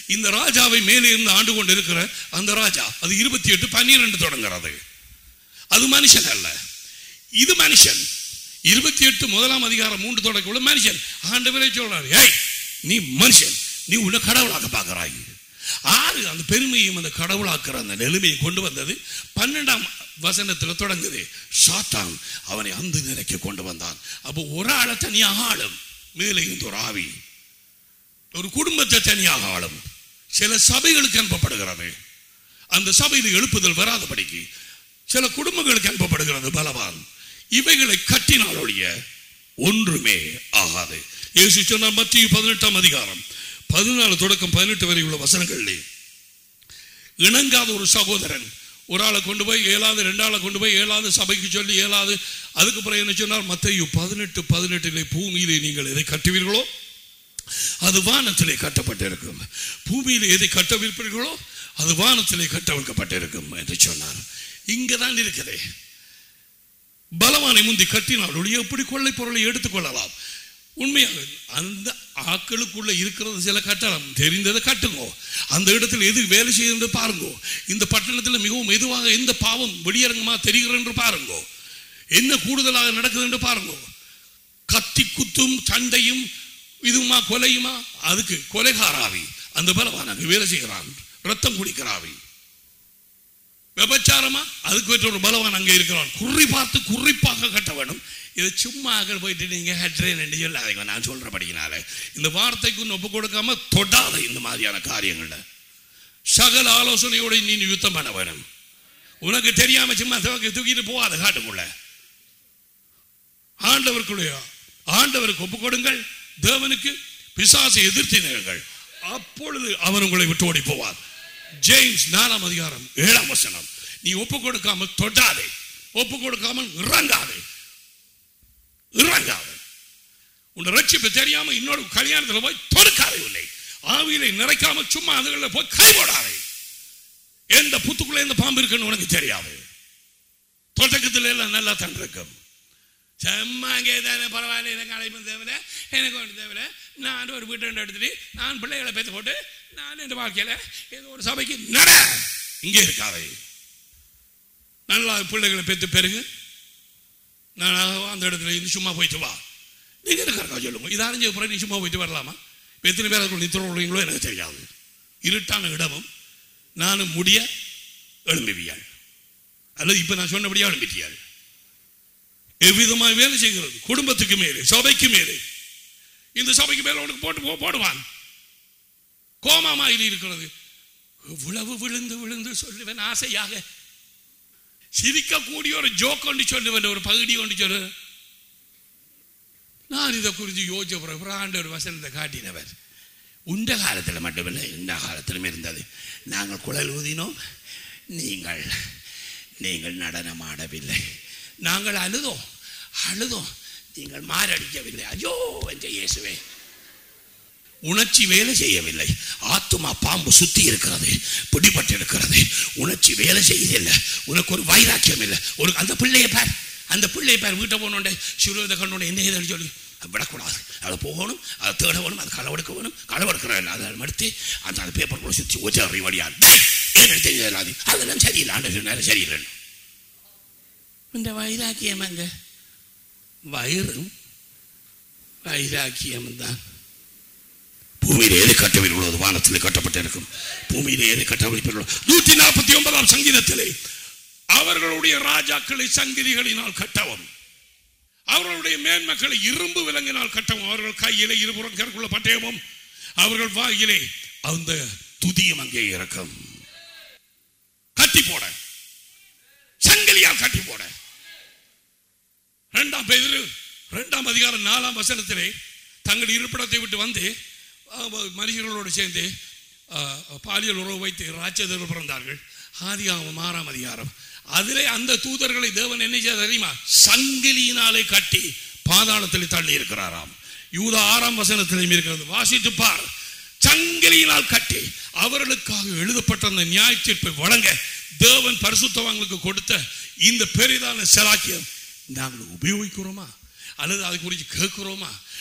இந்த ராஜாவை மேலே இருந்து ஆண்டு கொண்டு இருக்கிற அந்த ராஜா அது இருபத்தி எட்டு பன்னிரண்டு தொடங்குறது அது மனுஷன் அல்ல இது மனுஷன் இருபத்தி எட்டு முதலாம் அதிகாரம் மூன்று தொடக்க மனுஷன் ஆண்டவரே சொல்றாரு ஏய் நீ மனுஷன் நீ உன்னை கடவுளாக பார்க்கிறாய் ஆறு அந்த பெருமையும் அந்த கடவுளாக்குற அந்த நிலைமையை கொண்டு வந்தது பன்னெண்டாம் வசனத்தில் தொடங்குது சாத்தான் அவனை அந்த நிலைக்கு கொண்டு வந்தான் அப்போ ஒரு ஆளை தனியாக ஆளும் மேலே இருந்து ஒரு ஆவி ஒரு குடும்பத்தை தனியாக ஆளும் சில சபைகளுக்கு அனுப்பப்படுகிறது அந்த சபையில் எழுப்புதல் வராதபடிக்கு சில குடும்பங்களுக்கு அனுப்பப்படுகிறது பலவான் இவைகளை கட்டினால் ஒழிய ஒன்றுமே ஆகாது இயேசு சொன்னார் மத்திய பதினெட்டாம் அதிகாரம் பதினாலு தொடக்கம் பதினெட்டு வரை உள்ள வசனங்களிலே இணங்காத ஒரு சகோதரன் ஒரு ஆளை கொண்டு போய் ஏழாவது ரெண்டாளை கொண்டு போய் ஏழாவது சபைக்கு சொல்லி ஏழாவது அதுக்கு பிறகு என்ன சொன்னார் மத்தையு பதினெட்டு பதினெட்டிலே பூமியிலே நீங்கள் எதை கட்டுவீர்களோ அது வானத்திலே கட்டப்பட்டிருக்கும் பூமியில் எதை கட்டவிருப்பீர்களோ அது வானத்திலே கட்டவிழ்க்கப்பட்டிருக்கும் என்று சொன்னார் இங்கதான் இருக்குது பலவானை முந்தி கட்டினால் ஒழிய எப்படி கொள்ளை பொருளை எடுத்துக்கொள்ளலாம் உண்மையாக அந்த ஆக்களுக்குள்ள இருக்கிறது சில கட்டணம் தெரிந்ததை கட்டுங்கோ அந்த இடத்தில் எது வேலை செய்யுது பாருங்கோ இந்த பட்டணத்தில் மிகவும் மெதுவாக எந்த பாவம் வெளியரங்கமா தெரிகிறது என்று பாருங்கோ என்ன கூடுதலாக நடக்குது என்று பாருங்கோ கத்தி குத்தும் சண்டையும் இதுமா கொலையுமா அதுக்கு கொலைகாராவி அந்த பலவான் அங்கு வேலை செய்கிறான் ரத்தம் குடிக்கிறாவி விபச்சாரமா அதுக்கு பெற்ற ஒரு பலவான் அங்கே இருக்கிறான் குறி பார்த்து குறிப்பாக கட்ட வேண்டும் இது சும்மா அங்கே போயிட்டு நீங்க கட்டுறேன் என்று சொல்லாதீங்க நான் சொல்றபடினால இந்த வார்த்தைக்கு ஒப்பு கொடுக்காம தொடாத இந்த மாதிரியான காரியங்கள்ல சகல ஆலோசனையோட நீ யுத்தம் பண்ண வேணும் உனக்கு தெரியாம சும்மா துவக்கி தூக்கிட்டு போகாத காட்டுக்குள்ள ஆண்டவருக்குள்ளே ஆண்டவருக்கு ஒப்பு கொடுங்கள் தேவனுக்கு பிசாசை எதிர்த்தினர்கள் அப்பொழுது அவர் உங்களை விட்டு ஓடி போவார் ஜேம்ஸ் நாலாம் அதிகாரம் ஏழாம் வசனம் நீ ஒப்பு கொடுக்காமல் தொட்டாதே ஒப்பு கொடுக்காமல் இறங்காதே இறங்காதே உன் ரட்சிப்பு தெரியாம இன்னொரு கல்யாணத்தில் போய் தொடுக்காதே உன்னை ஆவியிலை நிறைக்காம சும்மா அதுகளில் போய் கை போடாதே எந்த புத்துக்குள்ள எந்த பாம்பு இருக்குன்னு உனக்கு தெரியாது தொடக்கத்தில் எல்லாம் நல்லா தான் இருக்கும் செம்மா அங்கே தானே பரவாயில்ல எனக்கு அழைப்பு தேவையில்ல எனக்கு ஒன்று தேவையில்ல நான் ஒரு வீட்டை எடுத்துட்டு நான் பிள்ளைகளை பேத்து போட்டு நான் என் வாழ்க்கையில் ஏதோ ஒரு சபைக்கு நட இங்கே இருக்காது நல்லா பிள்ளைகளை பெற்று பெருகு நான் அந்த இடத்துல இருந்து சும்மா போயிட்டு வா நீங்க இருக்கிறக்கா சொல்லுங்க இது அறிஞ்ச பிறகு நீ சும்மா போயிட்டு வரலாமா இப்ப எத்தனை பேர் அதுக்குள்ள நித்திர உள்ளீங்களோ எனக்கு தெரியாது இருட்டான இடமும் நானும் முடிய எழும்புவியாள் அல்லது இப்ப நான் சொன்னபடியா எழும்பிட்டியாள் எவ்விதமாய் வேலை செய்கிறது குடும்பத்துக்கு மேலே சபைக்கு மேலே இந்த சபைக்கு மேல உனக்கு போட்டு போ- போடுவான் கோமாமாயில் இருக்கிறது இவ்வளவு விழுந்து விழுந்து சொல்லுவேன் ஆசையாக சிரிக்கக்கூடிய ஒரு ஜோக் ஒன்று சொல்லுவேன் ஒரு பகுதி ஒன்று சொல்லு நான் இதை குறித்து யோசிச்ச பிறகு ஆண்டவர் வசனத்தை காட்டினவர் உண்ட காலத்தில் மட்டுமில்லை இந்த காலத்திலும் இருந்தது நாங்கள் குழல் ஊதினோம் நீங்கள் நீங்கள் நடனமாடவில்லை நாங்கள் அழுதோம் அழுதோம் நீங்கள் மாரடிக்கவில்லை ஐயோ என்ற இயேசுவே உணர்ச்சி வேலை செய்யவில்லை ஆத்துமா பாம்பு சுத்தி இருக்கிறது பிடிபட்டு இருக்கிறது உணர்ச்சி வேலை செய்யதில்லை உனக்கு ஒரு வைராக்கியம் இல்லை ஒரு அந்த பிள்ளையை பார் அந்த பிள்ளையை பார் வீட்டை போனோண்டே சிறுவதை கண்ணோட என்ன ஏதாவது சொல்லி அது விடக்கூடாது அதை போகணும் அதை தேட வேணும் அதை களவெடுக்க வேணும் களவெடுக்கிறேன் அதை எடுத்து அந்த அந்த பேப்பர் கூட சுற்றி ஒற்றை அறிவடியா ஏன் தெரியல அது அதெல்லாம் சரியில்லை ஆண்டு சொன்னாரு சரியில்லை இந்த வைராக்கியம் அங்க வயிறும் வைராக்கியம் தான் பூமியிலே எது கட்டவில்லை அது வானத்தில் கட்டப்பட்டிருக்கும் பூமியிலே எது கட்டவில்லை நூற்றி நாற்பத்தி ஒன்பதாம் சங்கீதத்திலே அவர்களுடைய ராஜாக்களை சங்கிலிகளினால் கட்டவும் அவர்களுடைய மேன்மக்களை இரும்பு விலங்கினால் கட்டவும் அவர்கள் கையிலே இருபுறம் கருக்குள்ள பட்டயமும் அவர்கள் வாயிலே அந்த துதியும் அங்கே இருக்கும் கட்டி போட சங்கிலியால் கட்டி போட இரண்டாம் பேதிரு இரண்டாம் அதிகாரம் நாலாம் வசனத்திலே தங்கள் இருப்பிடத்தை விட்டு வந்து அஹ், மனுஷர்களோடு சேர்ந்து அஹ், பாலியல் உறவு வைத்து ராட்சதர்கள் பிறந்தார்கள் ஆதியாகமம் ஆறாம் அதிகாரம் அதிலே அந்த தூதர்களை தேவன் என்ன செய்ய தெரியுமா சங்கிலியினாலே கட்டி பாதாளத்தில் தள்ளி இருக்கிறாராம் யூதா ஆறாம் வசனத்திலையும் இருக்கிறது வாசித்து பார் சங்கிலியினால் கட்டி அவர்களுக்காக எழுதப்பட்ட அந்த நியாய தீர்ப்பை வழங்க தேவன் பரிசுத்தவான்களுக்கு கொடுத்த இந்த பெரிதான செலாக்கியம் நாங்கள் உபயோகிக்கிறோமா அல்லது அதை குறித்து கேட்கிறோமா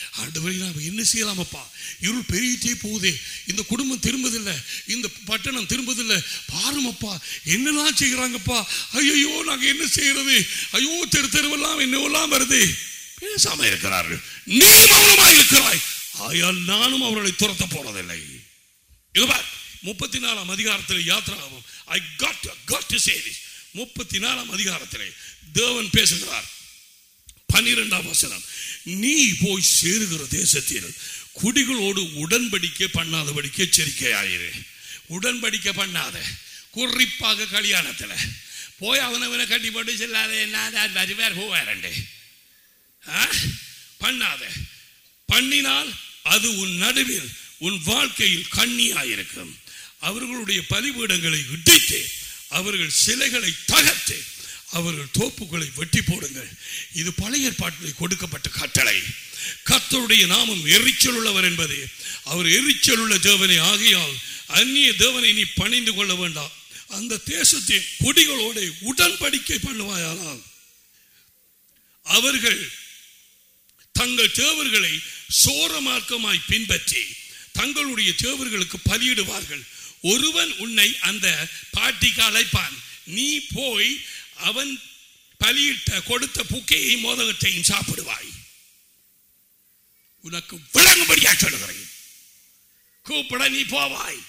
ஆண்டவரை நாம் என்ன செய்யலாமப்பா இருள் பெருகிட்டே போகுதே இந்த குடும்பம் திரும்பதில்லை இந்த பட்டணம் திரும்பதில்லை பாருமப்பா என்னெல்லாம் செய்கிறாங்கப்பா ஐயோ நாங்க என்ன செய்யறது ஐயோ தெரு தெருவெல்லாம் என்னவெல்லாம் வருது பேசாம இருக்கிறார்கள் நீ மௌனமாக இருக்கிறாய் ஆயால் நானும் அவர்களை துரத்த போறதில்லை இதுபார் முப்பத்தி நாலாம் அதிகாரத்தில் யாத்திராகும் I got got to say this முப்பத்தி நாலாம் அதிகாரத்திலே தேவன் பேசுகிறார் பன்னிரெண்டாம் வசனம் நீ போய் சேருகிற தேசத்தில் குடிகளோடு உடன்படிக்கை பண்ணாதபடிக்கு எச்சரிக்கையாயிரு உடன்படிக்கை பண்ணாத குறிப்பாக கல்யாணத்துல போய் அவனவனை கட்டி போட்டு செல்லாத என்ன வருவார் போவாரண்டே ஆ? பண்ணாத பண்ணினால் அது உன் நடுவில் உன் வாழ்க்கையில் கண்ணியாயிருக்கும் அவர்களுடைய பலிபீடங்களை இடித்து அவர்கள் சிலைகளை தகர்த்து அவர்கள் தோப்புகளை வெட்டி போடுங்கள் இது பழைய ஏற்பாட்டில் கொடுக்கப்பட்ட கட்டளை கர்த்தருடைய நாமம் எரிச்சல் உள்ளவர் என்பது அவர் எரிச்சல் உள்ள தேவனை ஆகையால் அந்நிய தேவனை நீ பணிந்து கொள்ள வேண்டாம் அந்த தேசத்தின் குடிகளோடு உடன்படிக்கை பண்ணுவாயானால் அவர்கள் தங்கள் தேவர்களை சோரமார்க்கமாய் பின்பற்றி தங்களுடைய தேவர்களுக்கு பலியிடுவார்கள் ஒருவன் உன்னை அந்த பாட்டிக்கு அழைப்பான் நீ போய் அவன் பலியிட்ட கொடுத்த புக்கையை மோதகத்தையும் சாப்பிடுவாய் உனக்கு விளங்கும்படியா சொல்லுகிறேன் கூப்பிட நீ போவாய்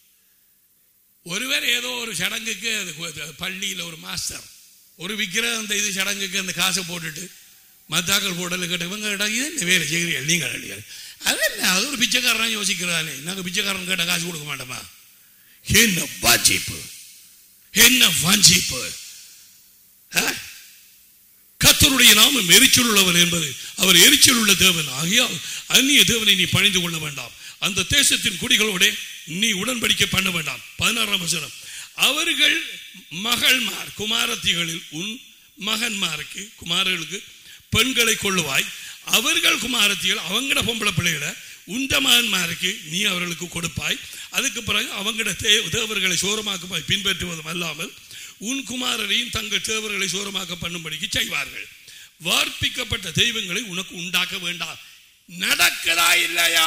ஒருவர் ஏதோ ஒரு சடங்குக்கு அது கு- பள்ளியில் ஒரு மாஸ்டர் ஒரு விக்கிரகம் அந்த இது சடங்குக்கு அந்த காசை போட்டுட்டு மத்தாக்கள் போடல கேட்ட இவங்க கேட்டா இது என்ன வேலை செய்கிறீர்கள் நீங்கள் இல்லையா அதல்ல அது ஒரு பிச்சைக்காரன் யோசிக்கிறானே நாங்கள் பிச்சைக்காரன் கேட்ட காசு கொடுக்க மாட்டோமா என்ன வாஞ்சிப்பு என்ன வாஞ்சிப்பு ஆ? கர்த்தருடைய நாமம் எரிச்சல் உள்ளவர் என்பது அவர் எரிச்சல் உள்ள தேவன் ஆகியால் அந்நிய தேவனை நீ பணிந்து கொள்ள வேண்டாம் அந்த தேசத்தின் குடிகளோட நீ உடன்படிக்கை பண்ண வேண்டாம் பதினாறாம் வசனம் அவர்கள் மகள்மார் குமாரத்திகளில் உன் மகன்மாருக்கு குமாரர்களுக்கு பெண்களை கொள்ளுவாய் அவர்கள் குமாரத்திகள் அவங்கள பொம்பளை பிள்ளைகளை உந்த மகன்மாருக்கு நீ அவர்களுக்கு கொடுப்பாய் அதுக்கு பிறகு அவங்களோட தே- தேவர்களை சோரமாக்குமாய் பின்பற்றுவதும் அல்லாமல் உன் குமாரரையும் தங்கள் தேவர்களை சோரமாக்க பண்ணும்படிக்கு செய்வார்கள் வார்ப்பிக்கப்பட்ட தெய்வங்களை உனக்கு உண்டாக்க வேண்டாம் நடக்குதா இல்லையா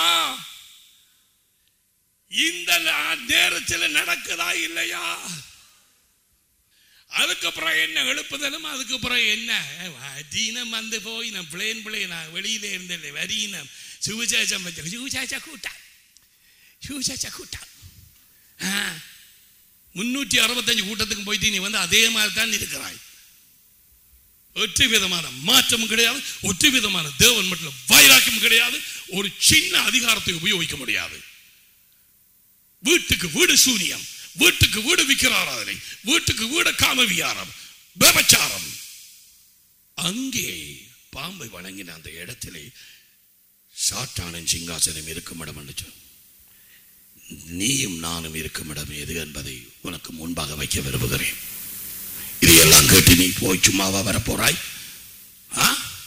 இந்த நா- நேரத்தில் நடக்குதா இல்லையா அதுக்கப்புறம் என்ன எழுப்புதலும் அதுக்கப்புறம் என்ன வதீனம் வந்து போய் நான் பிளேன் பிளேன் நான் வெளியில இருந்தேன் வரியினம் சுவிசேஷம் வச்சு சுவிசேஷ கூட்டம் சுவிசேஷ கூட்டம் ஆ. முன்னூற்றி அறுபத்தஞ்சு கூட்டத்துக்கு போயிட்டு நீ வந்து அதே மாதிரி தான் இருக்கிறாய் ஒற்றை விதமான மாற்றமும் கிடையாது ஒற்றை விதமான தேவன் மட்டும் வைராக்கியம் கிடையாது ஒரு சின்ன அதிகாரத்தை உபயோகிக்க முடியாது வீட்டுக்கு வீடு சூனியம் வீட்டுக்கு வீடு விக்கிராராதனை வீட்டுக்கு வீடு காமவியாரம் விபச்சாரம் அங்கே பாம்பை வணங்கின அந்த இடத்திலே சாத்தானின் சிங்காசனம் இருக்கும் இடம் என்று சொல். நீயும் நானும் இருக்கும் இடம் எது என்பதை உனக்கு முன்பாக வைக்க விரும்புகிறேன் இதையெல்லாம் கேட்டு நீ போய் சும்மாவா வரப்போறாய் ஆ?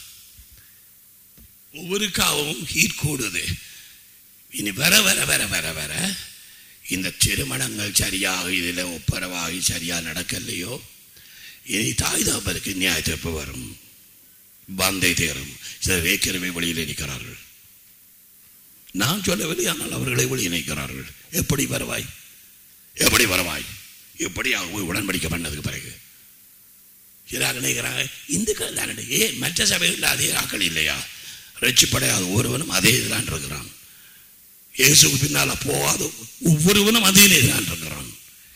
ஒவ்வொரு காவும் ஹீட் கூடுது இனி வர வர வர வர வர இந்த திருமணங்கள் சரியாக இதில் ஒப்பரவாகி சரியா நடக்கலையோ இனி தாய் தாப்பருக்கு நியாய தீர்ப்பு வரும் பந்தை தேரும் சிலர் ஏற்கனவே வெளியில் நிற்கிறார்கள் நான் சொல்லவில்லை ஆனால் அவர்களை வெளியே நிற்கிறார்கள் எப்படி வருவாய் எப்படி வருவாய் எப்படி போய் உடன்படிக்கை பண்ணதுக்கு பிறகு சிலாக நினைக்கிறாங்க இந்துக்கள் தானே ஏன் மற்ற சபைகளில் அதே ஆக்கள் இல்லையா ரட்சிப்படையாத ஒருவனும் அதே இதிலான் இருக்கிறான் இயேசுக்கு பின்னால போகாத ஒவ்வொருவனும் அதே இதிலான் இருக்கிறான்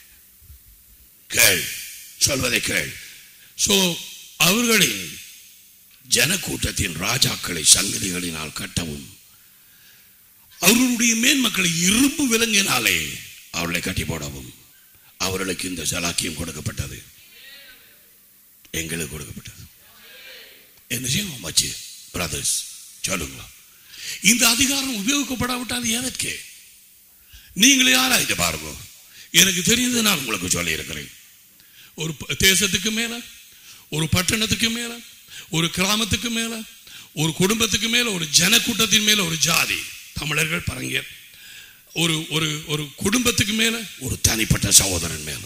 கேள் சொல்வதை கேள் சோ அவர்களின் ஜனக்கூட்டத்தின் ராஜாக்களை சங்கதிகளினால் கட்டவும் அவர்களுடைய மேன்மக்களை இரும்பு விலங்கினாலே அவர்களை கட்டி போடவும் அவர்களுக்கு இந்த சலாக்கியம் கொடுக்கப்பட்டது எங்களுக்கு கொடுக்கப்பட்டது என்ன செய்யணும் மச்சி பிரதர்ஸ் சொல்லுங்க இந்த அதிகாரம் உபயோகிக்கப்படாவிட்டால் எதற்கு நீங்களே ஆராய்ச்சி பாருங்க எனக்கு தெரிந்தது நான் உங்களுக்கு சொல்லி இருக்கிறேன் ஒரு ப- தேசத்துக்கு மேல ஒரு பட்டணத்துக்கு மேல ஒரு கிராமத்துக்கு மேல ஒரு குடும்பத்துக்கு மேல ஒரு ஜனக்கூட்டத்தின் மேல ஒரு ஜாதி தமிழர்கள் பரங்கியர் ஒரு ஒரு ஒரு குடும்பத்துக்கு மேல ஒரு தனிப்பட்ட சகோதரன் மேல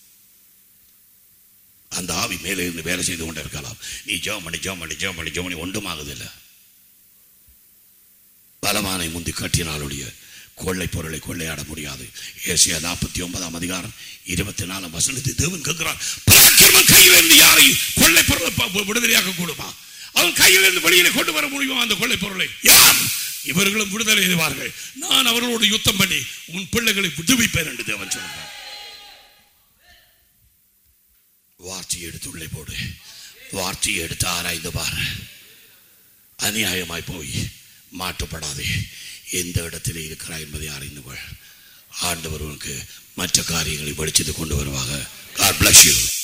அந்த ஆவி மேலே இருந்து வேலை செய்து கொண்டே இருக்கலாம் நீ ஜெபம் பண்ணி ஜெபம் பண்ணி ஜெபம் பண்ணி ஜெபம் பண்ணி ஒன்றும் ஆகுதில்லை பலவானை முந்தி கட்டினாலுடைய கொள்ளை பொருளை கொள்ளையாட முடியாது ஏசியா நாற்பத்தி ஒன்பதாம் அதிகாரம் இருபத்தி நாலாம் வசனத்தை தேவன் கேட்கிறார் பராக்கிரமன் கையிலிருந்து யாரை கொள்ளை பொருளை ப- விடுதலையாக்க கூடுமா அவன் கையிலிருந்து வெளியில கொண்டு வர முடியுமா அந்த கொள்ளை பொருளை யார் இவர்களும் விடுதலை செய்வார்கள் நான் அவர்களோடு யுத்தம் பண்ணி உன் பிள்ளைகளை விடுவிப்பேன் என்று தேவன் சொல்கிறார் வார்த்தையை எடுத்து உள்ளே போடு வார்த்தையை எடுத்து ஆராய்ந்து பாரு அநியாயமாய் போய் மாட்டுப்படாதே எந்த இடத்திலே இருக்கிறாய் என்பதை அறிந்து கொள் ஆண்டவர் உனக்கு மற்ற காரியங்களை படிச்சது கொண்டு வருவாங்க God bless you